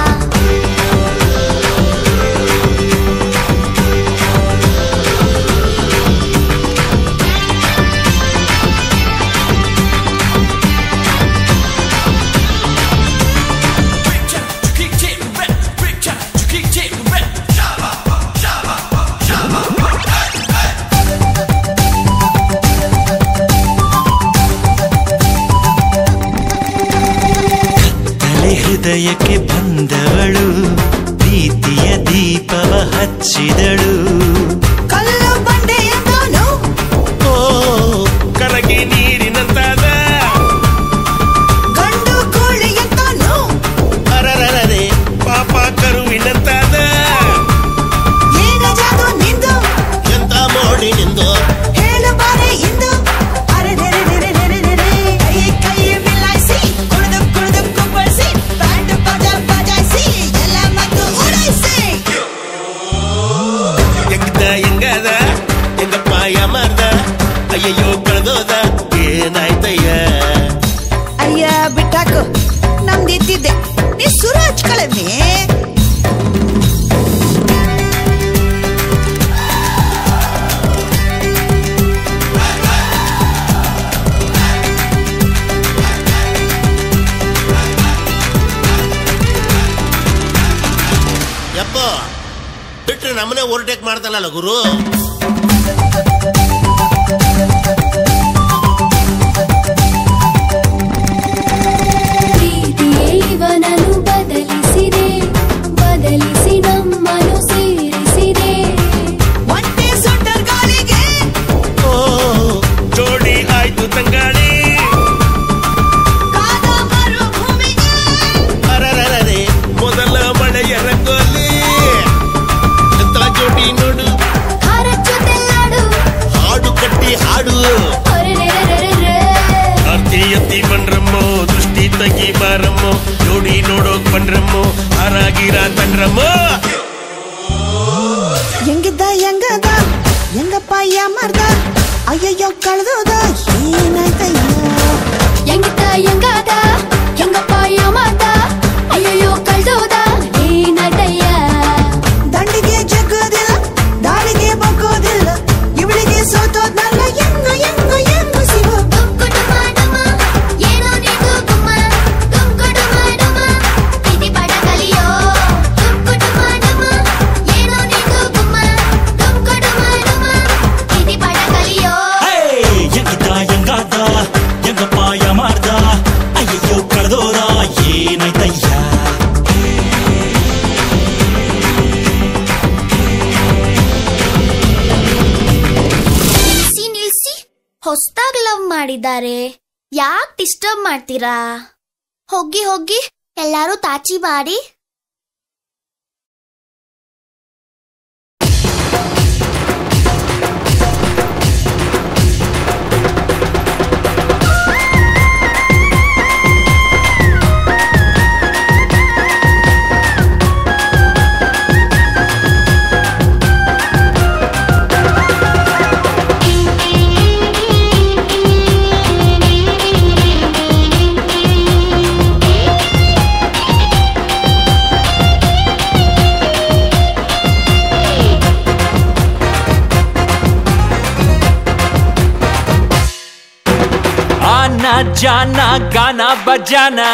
Speaker 10: ತಲೆ ಹೃದಯಕ್ಕೆ ಬಂದವಳು ಪ್ರೀತಿಯ ದೀಪವ ಹಚ್ಚಿದಳು
Speaker 13: ಕಲ್ಲು ಬಂಡೆ ಎಂದವನು
Speaker 3: ಓ ಕರಗಿ ನೀರಿನಂತಾದ
Speaker 13: ಗಂಡು ಕೋಳಿ ಎಂದವನು
Speaker 3: ಅರರರರೆ ಪಾಪ ಕರುವಿನಂತಾದ
Speaker 13: ಏನ ಜಾದು ನಿಂದು
Speaker 3: ಎಂತ ಮೋಡಿ ನಿಂದು
Speaker 13: ಹೇಳು ಬಾರೆ ಇಂದು ಅರೆರೆರೆರೆರೆರೆರೆ. ಕೈ ಕೈ ಮಿಲಾಯಿಸಿ ಕುಣಿದು ಕುಣಿದು ಕುಪ್ಪಳಿಸಿ ಬ್ಯಾಂಡ್ ಬಾಜ ಬಜಾಯಿಸಿ ಎಲ್ಲ ಮತ್ತು ಉಡಾಯಿಸಿ
Speaker 3: ಹೆಂಗದ ಹೆಂಗದ ಹೆಂಗ ಪಾಯ ಮಾಡ್ದ ಅಯ್ಯಯ್ಯೋ ಕಳೆದೋದ ಏನಾಯ್ತಯ್ಯ
Speaker 13: ಅಯ್ಯ ಬಿಟ್ಟಾಕು ನಮ್ದು ಇದ್ದಿದ್ದೆ ನೀ ಸುರು ಹಚ್ಕೊಳ್ಳಮ್ಮಿ
Speaker 3: ಯಪ್ಪ ಬಿಟ್ರೆ ನಮ್ಮನೆ ಓವರ್ಟೇಕ್ ಮಾಡ್ತಾನಲ್ಲ ಗುರು
Speaker 6: ಪ್ರೀತಿಯೇ ಇವನನ್ನು ಬದಲಿಸಿದೆ ಬದಲಿಸಿ ನಮ್ಮನ್ನು ಸೇರಿಸಿದೆ
Speaker 13: ಒಂದೇ ಸೊಂಟರ್ ಗಾಳಿಗೆ
Speaker 3: ಓ ಜೋಡಿ ಆಯ್ತು ತಂಗಾಳಿ
Speaker 13: ಕಾದ ಮರುಭೂಮಿಗೆ
Speaker 3: ಅರರರರೆ ಮೊದಲ ಮಳೆಯ ರಂಗೋಲಿ ಎಂತ ಜೋಡಿ ನೋಡು
Speaker 6: ಹರಚುತ್ತೆಲ್ಲಾಡು
Speaker 3: ಹಾಡು ಕಟ್ಟಿ ಹಾಡು
Speaker 6: ಅರೆರೆರೆರೆರೆ.
Speaker 3: ಆರ್ತಿ ಎತ್ತಿ ಬಂಡ್ರಮ್ಮೋ ದೃಷ್ಟಿ ತಗಿ ಬಾರಮ್ಮೋ ಜೋಡಿ ನೋಡೋಕ್ ಬಂಡ್ರಮ್ಮೋ ಹಾರಾಗಿರ ತಂಡ್ರಮ್ಮೋ
Speaker 13: ಹೆಂಗಿದ್ದ ಹೆಂಗದ ಹೆಂಗಪ್ಪ ಯಾಮರ್ದ ಅಯ್ಯಯ್ಯೋ ಕಳ್ದೋದ ಏನಾಯ್ತಯ್ಯ
Speaker 6: ಎಂಗಿದ್ದ ಎಂಗಾದ ಎಂಗಪ್ಪ ಯಾಮಾದ ಅಯ್ಯಯ್ಯೋ ಕಳ್ದೋದ ಏನಾಯ್ತಯ್ಯ
Speaker 13: ದಂಡಿಗೆ ಜಗ್ಗೋದಿಲ್ಲ ದಾಳಿಗೆ ಬಗ್ಗೋದಿಲ್ಲ ಇವಳಿಗೆ ಸೋತೋದ್ನಲ್ಲ ಹೆಂಗ ಹೆಂಗ ಹೆಂಗ ಶಿವ
Speaker 6: ದುಂಕುಡುಮ ಡುಮ, ಏನೋ ನೀನು ಗುಮ್ಮ. ದುಂಕುಡುಮ ಡುಮ, ಪ್ರೀತಿ ಪಾಠ ಕಲಿಯೋ. ದುಂಕುಡುಮ ಡುಮ, ಏನೋ ನೀನು ಗುಮ್ಮ. ದುಂಕುಡುಮ ಡುಮ, ಪ್ರೀತಿ ಪಾಠ ಕಲಿಯೋ.
Speaker 10: ಹೇ ಎಂಗಿದ ಎಂಗಾದ ಎಂಗ ಪಾಯ ಮಾಡ್ದ ಅಯ್ಯಯ್ಯೋ ಕಳೆದೋದ ಏನಾಯ್ತಯ್ಯ
Speaker 4: ನಿಲ್ಸಿ ನಿಲ್ಸಿ ಹೊಸ್ದಾಗ್ ಲವ್ ಮಾಡಿದ್ದಾರೆ ಯಾಕ್ ಡಿಸ್ಟರ್ಬ್ ಮಾಡ್ತೀರಾ ಹೋಗಿ ಹೋಗಿ ಎಲ್ಲಾರು ತಾಚಿ ಮಾಡಿ
Speaker 10: आना जाना गाना बजाना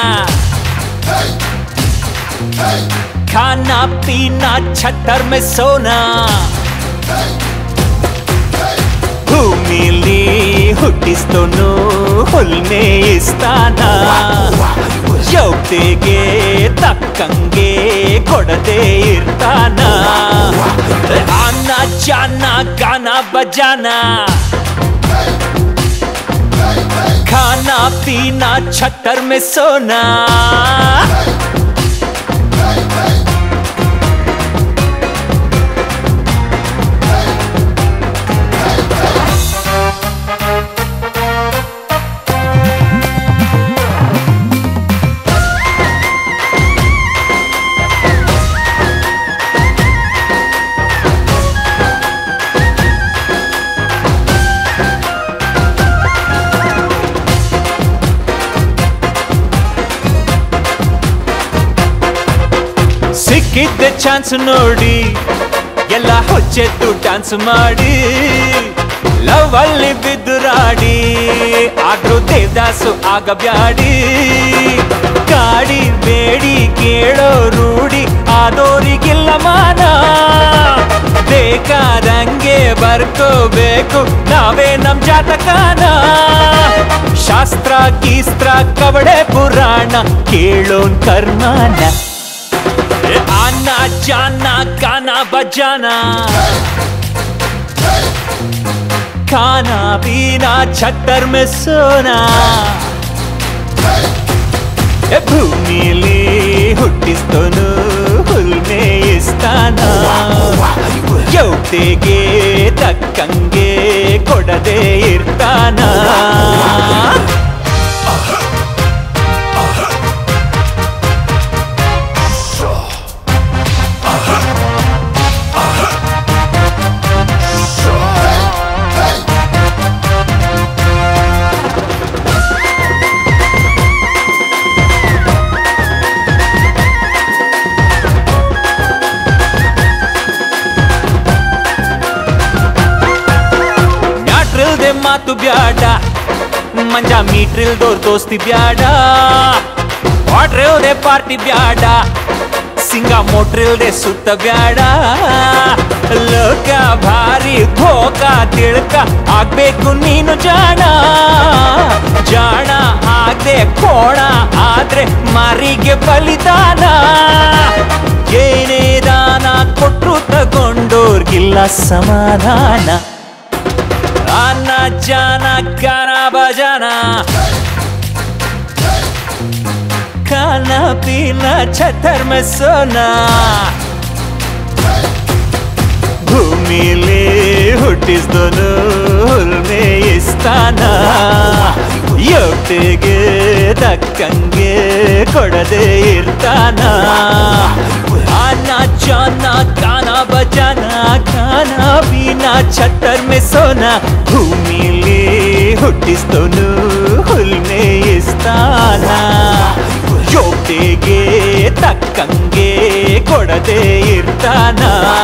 Speaker 10: खाना पीना छतर में सोना భూమిలి ಹುಟ್ಟಿಸ್ತೋನು ಹುಲ್ನೆ ಇಸ್ತಾನ ಜೌತೆಗೆ
Speaker 14: ತಕ್ಕಂಗೆ ಕೊಡದೆ ಇರ್ತಾನ ಅನ್ನ ಜಾನ ಗಾನ ಬಜಾನ खाना पीना छतर में सोना ಸಿಕ್ಕಿದ್ದ ಚಾನ್ಸ್ ನೋಡಿ ಎಲ್ಲ ಹೊಚ್ಚೆದ್ದು ಡ್ಯಾನ್ಸ್ ಮಾಡಿ ಲವ್ ಅಲ್ಲಿ ಬಿದ್ದುರಾಡಿ ಆದ್ರೂ ದೇವದಾಸು ಆಗಬ್ಯಾಡಿ ಕಾಡಿ ಬೇಡಿ ಕೇಳೋ ರೂಢಿ ಆದೋರಿಗಿಲ್ಲ ಮಾನ ಬೇಕಾದಂಗೆ ಬರ್ಕೋಬೇಕು ನಾವೇ ನಮ್ ಜಾತಕಾನ ಶಾಸ್ತ್ರ ಗೀಸ್ತ್ರ ಕವಡೆ ಪುರಾಣ ಕೇಳೋನ್ ಕರ್ಮಾನ आना जाना गाना बजाना खाना पीना छत्तर में सोना ए ಭೂಮಿಲಿ ಹುಟ್ಟಿಸ್ತೋನು ಹುಲ್ಮೆ ಇಸ್ತಾನ ಯೌತೆಗೆ ತಕ್ಕಂಗೆ ಕೊಡದೆ ಇರ್ತಾನ ಮ್ಯಾಟ್ರಿಲ್ದೆ ಮಾತು ಬ್ಯಾಡ ಮಂಜ ಮೀಟ್ರಿಲ್ದೋರ್ ದೋಸ್ತಿ ಬ್ಯಾಡ ವಾಟ್ರಿಲ್ದೆ ಪಾರ್ಟಿ ಬ್ಯಾಡ ಸಿಂಗ ಮೋಟ್ರಿಲ್ದೆ ಸುತ್ತ ಬ್ಯಾಡ ಲೋಕ ಭಾರಿ ಭೋಗ ತಿಳ್ಕ ಆಗ್ಬೇಕು ನೀನು ಜಾಣ ಜಾಣ ಆಗದೆ ಕೋಣ ಆದ್ರೆ ಮಾರಿಗೆ ಬಲಿದಾನ ಏನೇ ದಾನ ಕೊಟ್ರು ತಗೊಂಡೋರ್ಗಿಲ್ಲ ಸಮಾಧಾನ ಆನ ಜಾನ ಗಾನ ಬಜಾನ खाना पीना छतर में सोना ಭೂಮಿಲಿ ಹುಟ್ಟಿಸ್ದೋನು ಹುಲ್ಮೆ ಇಸ್ತಾನ ಯೋಗ್ತೆಗೆ ತಕ್ಕಂಗೆ ಕೊಡದೆ ಇರ್ತಾನ ಆನ ಜಾನ ಗಾನ ಬಜಾನ ಖಾನ ಪೀನ ಛತ್ತರ್ ಮೆ ಸೋನ ಭೂಮಿಲಿ ಹುಟ್ಟಿಸ್ದೋನು ಹುಲ್ಮೆ ಇಸ್ತಾನ ಯೋಗ್ತೆಗೆ ತಕ್ಕಂಗೆ ಕೊಡದೆ ಇರ್ತಾನ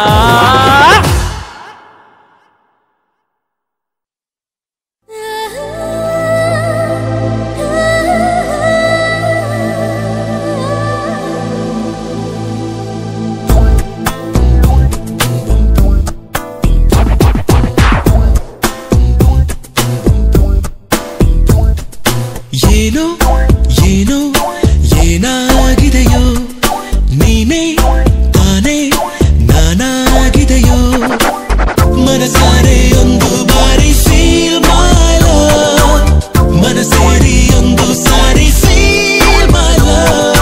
Speaker 3: ಏನೋ ಏನೋ ಏನಾಗಿದೆಯೋ ನೀನೇ ತಾನೇ ನಾನಾಗಿದೆಯೋ ಮನಸಾರೆ ಒಂದು ಬಾರಿ ಫೀಲ್ ಮಾಡೋ ಮನಸೇರಿ ಒಂದು ಸಾರಿ ಫೀಲ್ ಮಾಡೋ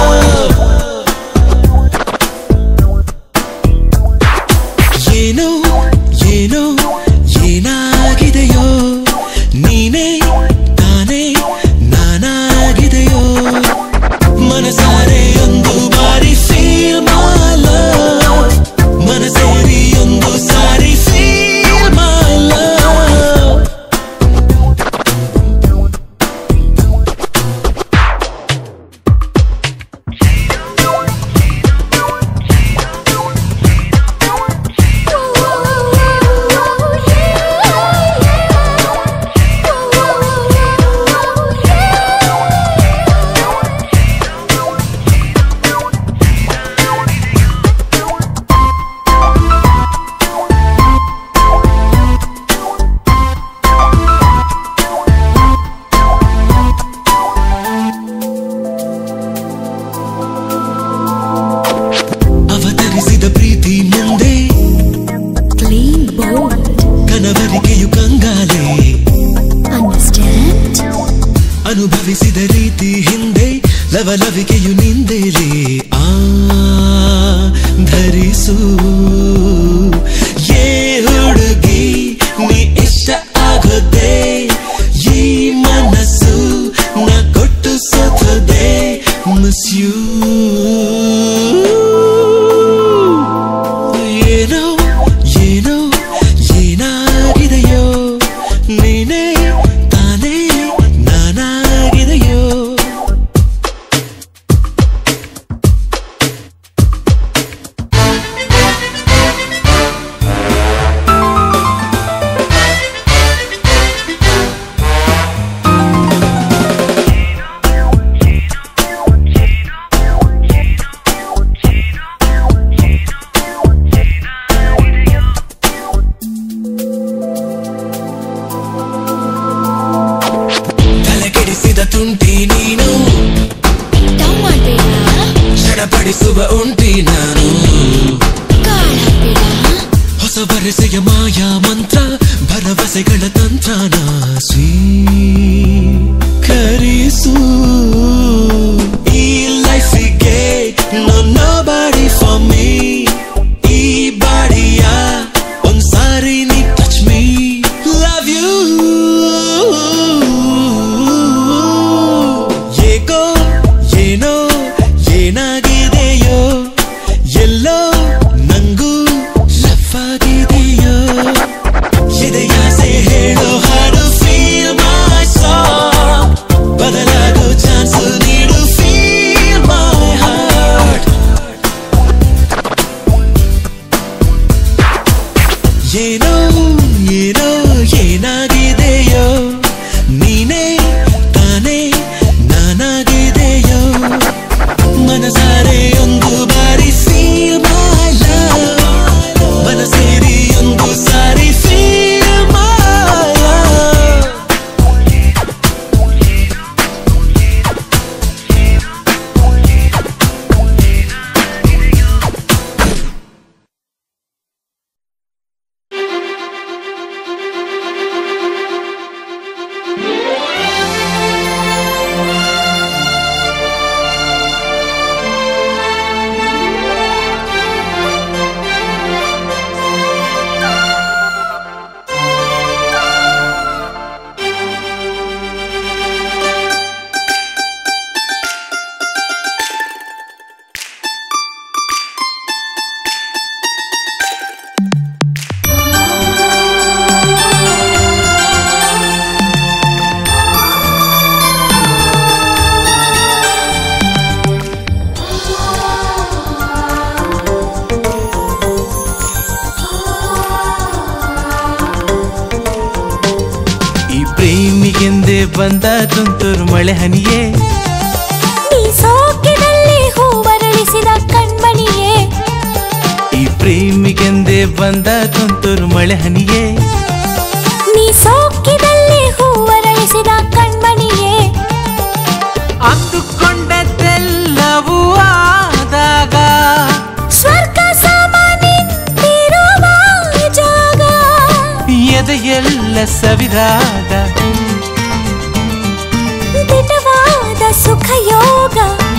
Speaker 3: ಏನೋ ಏನೋ ಏನಾಗಿದೆಯೋ ನೀನೇ ತಾನೇ ನಾನಾಗಿದೆಯೋ ಮನಸಾರೆ ಒಂದು ಬಾರಿ ಫೀಲ್ ಮಾಡೋ ಮನಸೇರಿ ಒಂದು ಸಾರಿ ಫೀಲ್ ಮಾಡೋ
Speaker 6: Oh
Speaker 3: ಅನುಭವಿಸಿದ ರೀತಿ ಹಿಂದೆ ಲವಲವಿಕೆಯು ನಿಂದೇಲಿ ಆ ಧರಿಸು ಏ ಹುಡುಗಿ ನೀ ಇಷ್ಟ ಆಗೋದೆ ಈ ಮನಸ್ಸು ನ ಕೊಟ್ಟು ಸೋತದೆ ಮಿಸ್ ಯು ಏನೋ ಏನೋ ಏನಾಗಿದೆಯೋ ನೀನೇ ತಾನೇ ನಾನಾಗಿದೆಯೋ ತಲೆಕೆಡಿಸಿದ ತುಂಟಿ ನೀನು ಚಡಪಡಿಸುವ ಉಂಟಿ ನಾನು ಹೊಸ ವರಸೆಯ ಮಾಯಾ ಮಂತ್ರ ಭರವಸೆಗಳ ತಂತ್ರನ ಸ್ವೀಕರಿಸು ಈ ಲೈಫಿಗೆ ನೋ ಬಾಡಿ ಫಾರ್ ಮೀ ಈ ಬಾಡಿಯ ಒಂದ್ಸಾರಿ ನೀ ಟಚ್ ಮೀ ಲವ್ ಯು ಏಕೋ ಏನೋ ಏನಾಗಿದೆಯೋ ಎಲ್ಲೋ ನಂಗೂ ಲಫ್ ಆಗಿದೆಯೋ ಎದೆಯಾಸೆ ಹೇಳೋ ಹಾಡು ಫೀಲ್ ಮೈ ಸಾಂಗ್ ಬದಲಾಗೋ ಚಾನ್ಸ್ ನೀಡು ಫೀಲ್ ಮೈ ಹಾರ್ಟ್ ಏನೋ ಏನೋ ಏನಾಗಿದೆಯೋ ನೀನೇ ತಾನೇ ನಾನಾಗಿದೆಯೋ ಮನಸಾರೆ ಒಂದು ಬಾರಿ ಫೀಲ್ ಮೈ ಲವ್ ಮನಸೇರಿ ಒಂದು ಸಾರಿ ಫೀಲ್ ಮೈ ಲವ್
Speaker 9: ಈ ಪ್ರೇಮಿಗೆಂದೇ ಬಂದ ತುಂತುರು ಮಳೆ ಹನಿಯೇ
Speaker 8: ನೀ ಸೋಕಿನಲ್ಲಿ ಹೂವರಳಿಸಿದ ಕಣ್ಮಣಿಯೇ
Speaker 9: ಈ ಪ್ರೇಮಿಗೆಂದೇ ಬಂದ ತುಂತುರು ಮಳೆ ಹನಿಯೇ
Speaker 8: ನೀ ಸೋಕಿನಲ್ಲಿ ಹೂವರಳಿಸಿದ ಕಣ್ಮಣಿಯೇ
Speaker 9: ಅಂದುಕೊಂಡದ್ದೆಲ್ಲವೂ ಆದಾಗ
Speaker 8: ಸ್ವರ್ಗ ಸಾಮಾನಿರುವ ಜಾಗ
Speaker 9: ಎದೆಯೆಲ್ಲ ಸವಿರಾಗ
Speaker 8: ದಿಟವಾದ ಸುಖ ಯೋಗ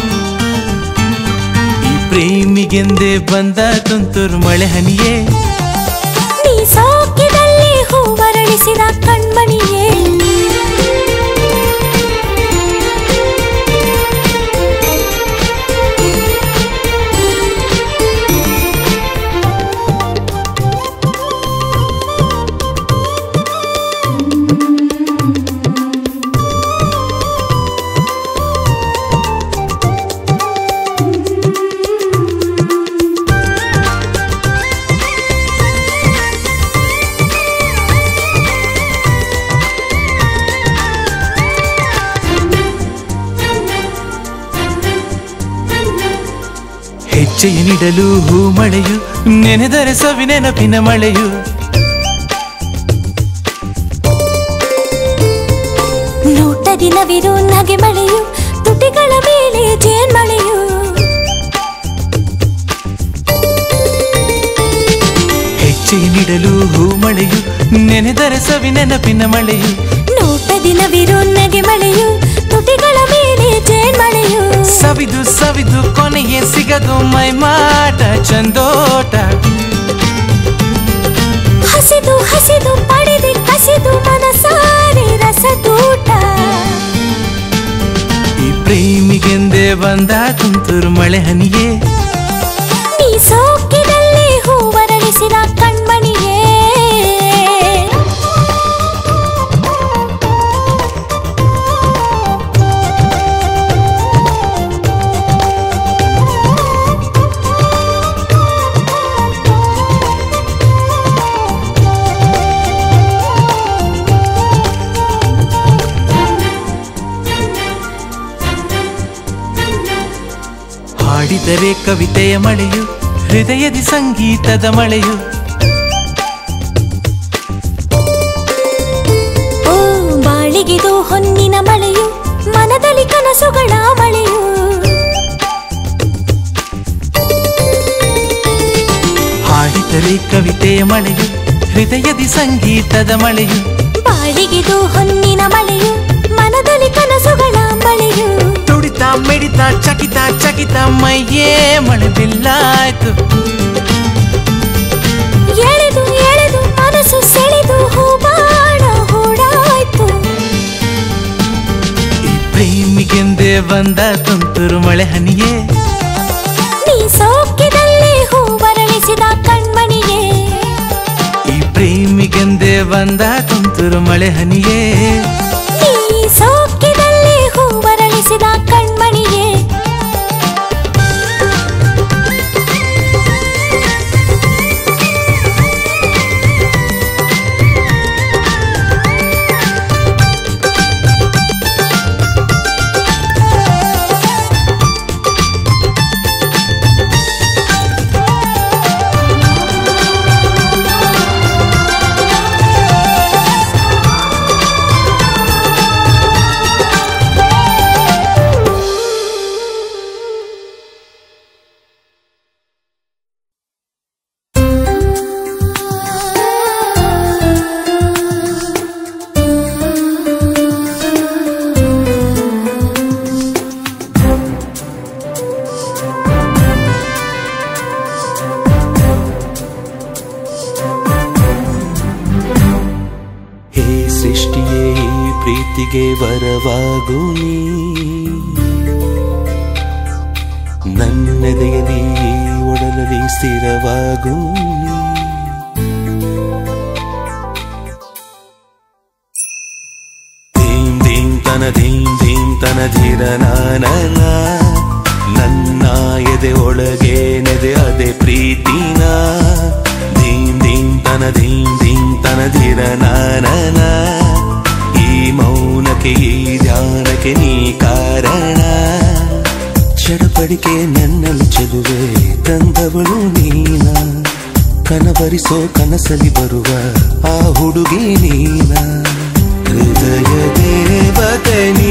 Speaker 9: ಈ ಪ್ರೇಮಿಗೆಂದೇ ಬಂದ ತುಂತುರು ಮಳೆ ಹನಿಯೇ
Speaker 8: ನೀ ಸೋಕಿನಲ್ಲಿ ಹೂವರಳಿಸಿದ ಕಣ್ಮಣಿಯೇ
Speaker 9: ಹೆಜ್ಜೆಯನಿಡಲು ಹೂ ಮಳೆಯು ನೆನೆದರೆ ಸವಿ ನೆನಪಿನ ಮಳೆಯು
Speaker 8: ನೋಟದಿ ನವಿರು ನಗೆ ಮಳೆಯು ತುಟಿಗಳ ಮೇಲೆ ಜೇನ್ಮಳೆಯು
Speaker 9: ಹೆಜ್ಜೆಯನಿಡಲು ಹೂ ಮಳೆಯು ನೆನೆದರೆ ಸವಿ ನೆನಪಿನ ಮಳೆಯು
Speaker 8: ನೋಟದಿ ನವಿರು ನಗೆ ಮಳೆಯು ತುಟಿ
Speaker 15: ಸವಿದು ಸವಿದು ಕೊನೆಯೇ ಸಿಗದು ಮೈ ಮಾಟ ಚಂದೋಟ
Speaker 8: ಹಸಿದು ಹಸಿದು ಪಡೆದೆ ಕಸಿದು ಮನಸಾರೆ ರಸದೂಟ
Speaker 15: ಈ ಪ್ರೇಮಿಗೆಂದೇ ಬಂದ ತುಂತುರು ಮಳೆ ಹನಿಯೇ
Speaker 8: ನೀ ಸೋಕಿನಲ್ಲಿ ಹೂವರಳಿಸಿದ ಕಣ್ಮಣಿಯೇ
Speaker 15: ಹಾಡಿದರೆ ಕವಿತೆಯ ಮಳೆಯು ಹೃದಯದಿ ಸಂಗೀತದ ಮಳೆಯು
Speaker 8: ಓ ಬಾಳಿಗಿದು ಹೊನ್ನಿನ ಮಳೆಯು ಮನದಲ್ಲಿ ಕನಸುಗಳ ಮಳೆಯು
Speaker 15: ಹಾಡಿದರೆ ಕವಿತೆಯ ಮಳೆಯು ಹೃದಯದಿ ಸಂಗೀತದ ಮಳೆಯು
Speaker 8: ಬಾಳಿಗಿದು ಹೊನ್ನಿನ ಮಳೆಯು ಮನದಲ್ಲಿ ಕನಸುಗಳ ಮಳೆಯು
Speaker 15: ತುಡಿತ ಮಿಡಿತ ಚಕಿತ ಚಕಿತ ಮೈಯೇ ಮಳೆ ಬಿಲ್ಲಾಯ್ತು
Speaker 8: ಎಳೆದು ಎಳೆದು ಮನಸ್ಸು ಸೆಳೆದು ಹೂಬಾಣ ಹೂಡಾಯ್ತು
Speaker 15: ಈ ಪ್ರೇಮಿಗೆಂದೇ ಬಂದ ತುಂತುರು ಮಳೆ ಹನಿಯೇ
Speaker 8: ನೀ ಸೋಕಿದಲ್ಲಿ ಹೂವರಳಿಸಿದ ಕಣ್ಮಣಿಯೇ
Speaker 15: ಈ ಪ್ರೇಮಿಗೆಂದೇ ಬಂದ ತುಂತುರು ಮಳೆ ಹನಿಯೇ
Speaker 8: ನೀ ಸೋಕಿದಲ್ಲಿ ಹೂವರಳಿಸಿದ ಕಣ್ಮಣಿಯೇ
Speaker 3: ಹೇ ಸೃಷ್ಟಿಯೇ ಈ ಪ್ರೀತಿಗೆ ವರವಾಗು ನೀ ನನ್ನೆದೆಯಲಿ ಈ ಒಡಲಲ್ಲಿ ಸ್ಥಿರವಾಗು ನೀ ಧೀಂ ಧೀಂ ತನ ಧೀಂ ಧೀಂ ತನ ಧೀರ ನಾನನ ನನ್ನ ಎದೆ ಒಳಗೆ ನೆದೆ ಅದೆ ಪ್ರೀತಿನ ಧೀಂ ಧೀಂ ತನ ಧೀಂ ಧೀಂ ತನ ಧೀರ ನಾನನ ಈ ಮೌನಕ್ಕೆ ಈ ಧ್ಯಾನಕ್ಕೆ ನೀ ಕಾರಣ ಚಡಪಡಿಕೆ ನನ್ನಲ್ಲಿ ಚೆಲುವೆ ತಂದವಳು ನೀನ ಕನಬರಿಸೋ ಕನಸಲಿ ಬರುವ ಆ ಹುಡುಗಿ ನೀನ ಹೃದಯ ದೇವತೆ ನೀ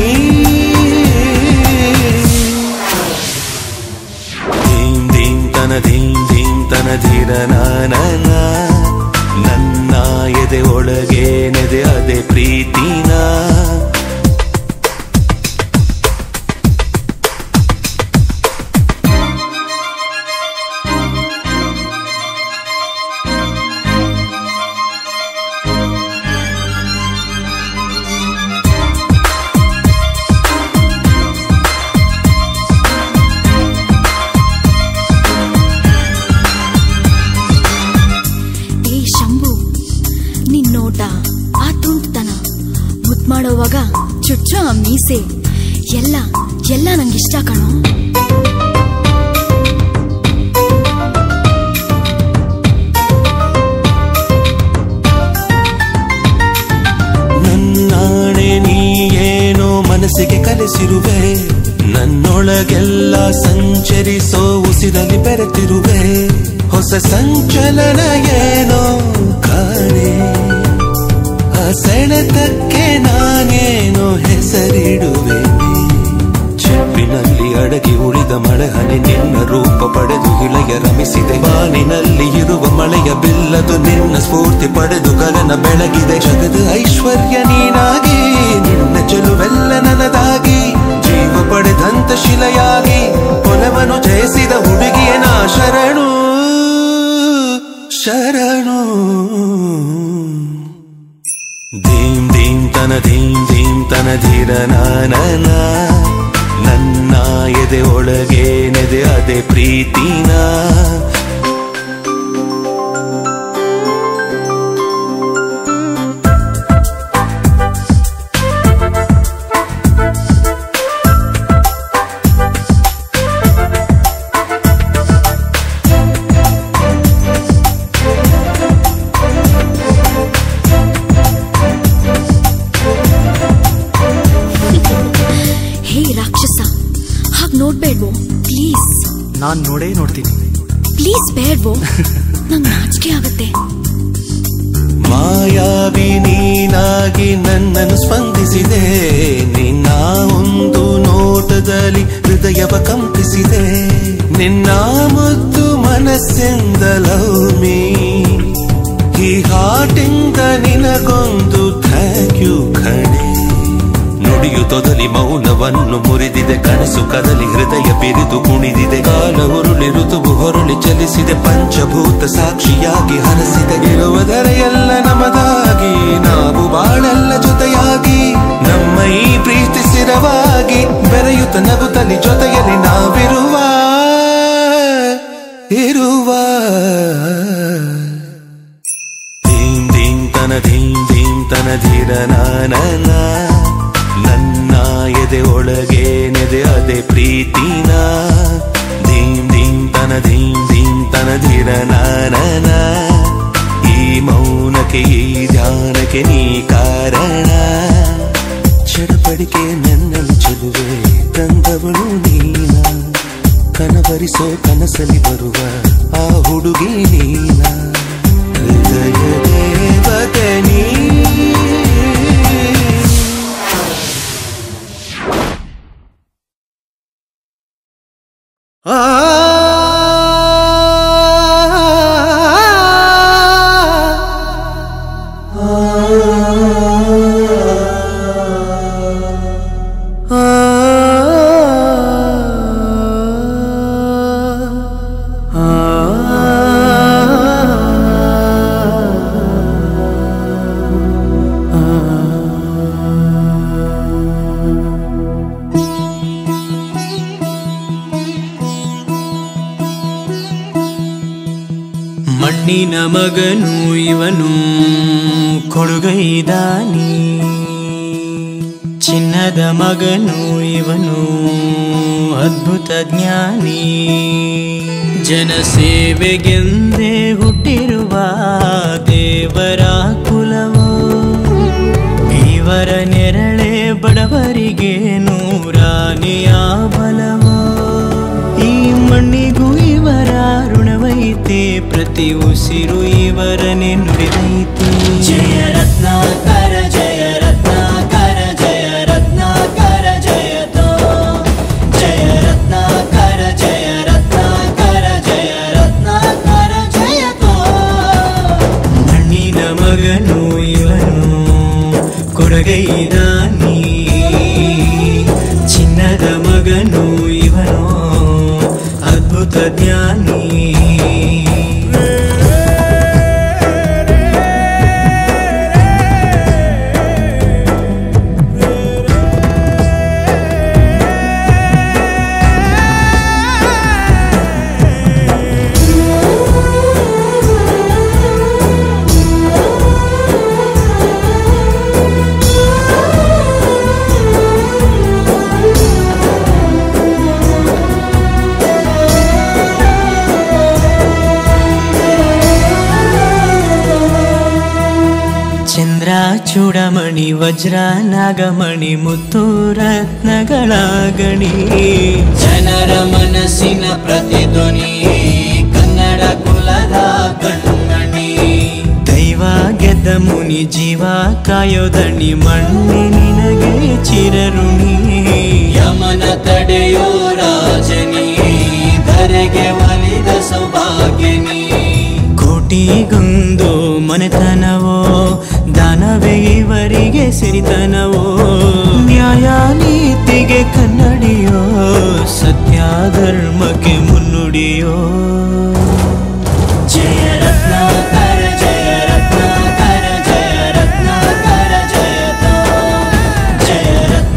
Speaker 3: ಧೀಂ ಧೀಂ ತನ ಧೀಂ ಧೀಂ ತನ ಧೀರ ನಾನನ ನನ್ನ ಎದೆ ಒಳಗೆ ನೆದೆ ಅದೆ ಪ್ರೀತಿನ
Speaker 16: ಏ ಶಂಭು ನಿನ್ ನೋಟ ಆ ತುಂಟತನ ಮುದ್ ಮಾಡೋವಾಗ ಚುಚ್ಚು ಆ ಮೀಸೆ ಎಲ್ಲ ಎಲ್ಲ ನಂಗಿಷ್ಟ ಕಣೋ
Speaker 3: ನನ್ನಾಣೆ ನೀ ಏನೋ ಮನಸ್ಸಿಗೆ ಕಲಿಸಿರುವೆ ನನ್ನೊಳಗೆಲ್ಲ ಸಂಚರಿಸೋ ಉಸಿರಲ್ಲಿ ಬೆರೆತಿರುವೆ ಹೊಸ ಸಂಚಲನ ಏನೋ ಕಾಣೆ ಆ ಸೆಳೆತಕ್ಕೆ ನಾನೇನೋ ಹೆಸರಿಡುವೆ ಚೆಪ್ಪಿನಲ್ಲಿ ಅಡಗಿ ಉಳಿದ ಮಳೆ ಹನಿ ನಿನ್ನ ರೂಪ ಪಡೆದು ಇಳೆಯ ರಮಿಸಿದೆ ಬಾನಿನಲ್ಲಿ ಇರುವ ಮಳೆಯ ಬಿಲ್ಲದು ನಿನ್ನ ಸ್ಫೂರ್ತಿ ಪಡೆದು ಗಗನ ಬೆಳಗಿದೆ ಜಗದ ಐಶ್ವರ್ಯ ನೀನಾಗಿ ನಿನ್ನ ಚೆಲುವೆಲ್ಲ ನನದಾಗಿ ಜೀವ ಪಡೆದಂತ ಶಿಲೆಯಾಗಿ ಧೀರ ನಾನ ನನ್ನ ಎದೆ ಒಳಗೆ ನೆದೆ ಅದೇ ಪ್ರೀತಿನ
Speaker 16: ಹೇ ರಾಕ್ಷಸ ಹಾಗ್ ನೋಡ್ಬೇಡ್ವೋ ಪ್ಲೀಸ್
Speaker 12: ನಾನ್ ನೋಡೇ ನೋಡ್ತೀನಿ
Speaker 16: ಪ್ಲೀಸ್ ಬೇಡ್ವೋ ನಂಗ್ ನಾಚಿಕೆ ಆಗತ್ತೆ
Speaker 3: ಮಾಯಾವಿ ನೀನಾಗಿ ನನ್ನನ್ನು ಸ್ಪಂದಿಸಿದೆ ನಿನ್ನ ಒಂದು ನೋಟದಲ್ಲಿ ಹೃದಯವ ಕಂಪಿಸಿದೆ ನಿನ್ನ ಮುದ್ದು ಮನಸ್ಸಿಂದ ಲವ್ ಮೀ ಈ ಹಾಟಿಂದ ನಿನಗೊಂದು ಥ್ಯಾಂಕ್ ಯು ಕಣೆ ನುಡಿಯು ತೊದಲಿ ಮೌನವನ್ನು ಮುರಿದಿದೆ ಕನಸು ಕದಲಿ ಹೃದಯ ಬಿರಿದು ಕುಣಿದಿದೆ ಕಾಲ ಉರುಳಿ ಋತುವು ಹೊರಳಿ ಚಲಿಸಿದೆ ಪಂಚಭೂತ ಸಾಕ್ಷಿಯಾಗಿ ಹರಸಿದೆ ಇರುವುದರ ಎಲ್ಲ ನಮದಾಗಿ ನಾವು ಬಾಳೆಲ್ಲ ಜೊತೆಯಾಗಿ ನಮ್ಮ ಈ ಪ್ರೀತಿ ಸ್ಥಿರವಾಗಿ ಬೆರೆಯುತ್ತ ನಗುತ್ತಲಿ ಜೊತೆಯಲ್ಲಿ ನಾವಿರುವ ಇರುವ ಧೀಂ ಧೀಂ ತನ ಧೀಂ ಧೀಂ ತನ ಧೀರ ನಾನ ನನ್ನ ಎದೆ ಒಳಗೆ ನೆದೆ ಅದೇ ಪ್ರೀತಿನ ಧೀಂ ಧೀಂ ತನ ಧೀಂ ಧೀಂ ತನ ಧೀರ ನಾನ ಈ ಮೌನಕ್ಕೆ ಈ ಧ್ಯಾನಕ್ಕೆ ನೀ ಕಾರಣ ಚಡಪಡಿಕೆ ನನ್ನಲ್ಲಿ ಚೆಲುವೆ ತಂದವಳು ನೀನ ಕನಬರಿಸೋ ಕನಸಲಿ ಬರುವ ಆ ಹುಡುಗಿ ನೀನ ಹೃದಯ ದೇವತೆ ನೀ ಆ
Speaker 17: ಮಣ್ಣಿನ ಮಗನು ಇವನು ಕೊಡುಗೈದಾನಿ ಚಿನ್ನದ ಮಗನು ಇವನು ಅದ್ಭುತ ಜ್ಞಾನಿ ಜನಸೇವೆಗೆಂದೇ ಹುಟ್ಟಿರುವ ದೇವರ ಕುಲವೋ ಇವರ ನೆರಳೆ ಬಡವರಿಗೆ ನೂರಾನೆಯ ಬಲವೋ ಈ ಮಣ್ಣಿಗೂ ಇವರ ಋಣವೈತೆ ಪ್ರತಿ ಉಸಿರು ಇವರನೆ ನುಡಿದೈತೆ ಜಯ ರತ್ನಾಕರ ಜಯ ರತ್ನಾಕರ ಜಯ ರತ್ನಾಕರ ಜಯತೋ ಜಯ ರತ್ನಾಕರ ಜಯ ರತ್ನಾಕರ ಜಯ ರತ್ನಾಕರ ಜಯತೋ ಮಣ್ಣಿನ ಮಗನು ಇವನು ಕೊಡಗೈದಾನಿ ಚಿನ್ನದ ಮಗನು ಇವನು ಅದ್ಭುತ ಜ್ಞಾನಿ ಚಂದ್ರ ಚೂಡಮಣಿ ವಜ್ರ ನಾಗಮಣಿ ಮುತ್ತು ರತ್ನಗಳ ಗಣಿ ಜನರ ಮನಸ್ಸಿನ ಪ್ರತಿಧ್ವನಿ ಕನ್ನಡ ಕುಲದ ಕಣ್ಮಣಿ ದೈವ ಗೆದ್ದ ಮುನಿ ಜೀವ ಕಾಯೋದಣಿ ಮಣ್ಣಿ ನಿನಗೆ ಚಿರಋಣಿ ಯಮನ ತಡೆಯೋ ರಾಜನಿ ಧರೆಗೆ ಒಲಿದ ಸೌಭಾಗ್ಯನಿ ಕೋಟಿಗೊಂದು ಮನೆತನವೋ ದಾನವೇ ಇವರಿಗೆ ಸಿರಿತನವೋ ನ್ಯಾಯ ನೀತಿಗೆ ಕನ್ನಡಿಯೋ ಸತ್ಯ ಧರ್ಮಕ್ಕೆ ಮುನ್ನುಡಿಯೋ ಜಯ ರತ್ನಾಕರ ಜಯ ರತ್ನಾಕರ ಜಯ ರತ್ನಾಕರ ಜಯತೋ ಜಯ ರತ್ನ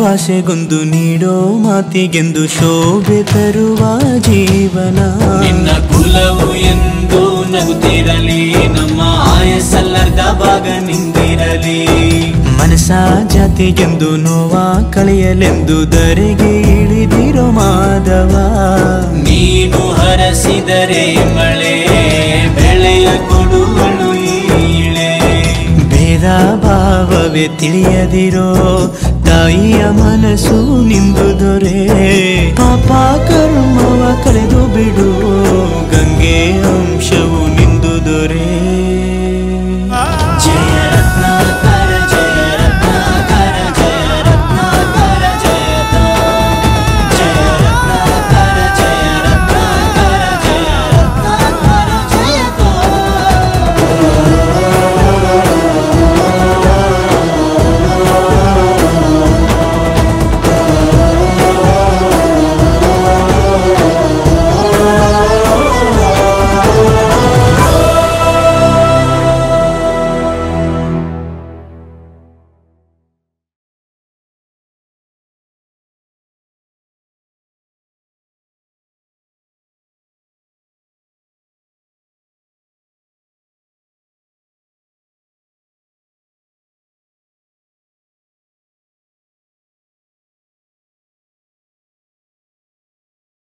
Speaker 17: ಆಸೆಗೊಂದು ನೀಡೋ ಮಾತಿಗೆಂದು ಶೋಭೆ ತರುವ ಜೀವನ
Speaker 18: ನಿನ್ನ ಕುಲವು ಎಂದು ನಗುತ್ತಿರಲಿ ನಮ್ಮ ಆಯಸ್ಸಲ್ಲರ್ಧ ಭಾಗ ನಿಂದಿರಲಿ
Speaker 17: ಮನಸ ಜಾತಿಗೆಂದು ನೋವ ಕಳೆಯಲೆಂದು ಧರೆಗೆ ಇಳಿದಿರೋ ಮಾಧವ
Speaker 18: ನೀನು ಹರಸಿದರೆ ಮಳೆ ಬೆಳೆಯ ಕೊಡುವಳು ಈಳೆ
Speaker 17: ಭೇದ ಭಾವವೇ ತಿಳಿಯದಿರೋ ತಾಯಿಯ ಮನಸ್ಸು ನಿಂದುದು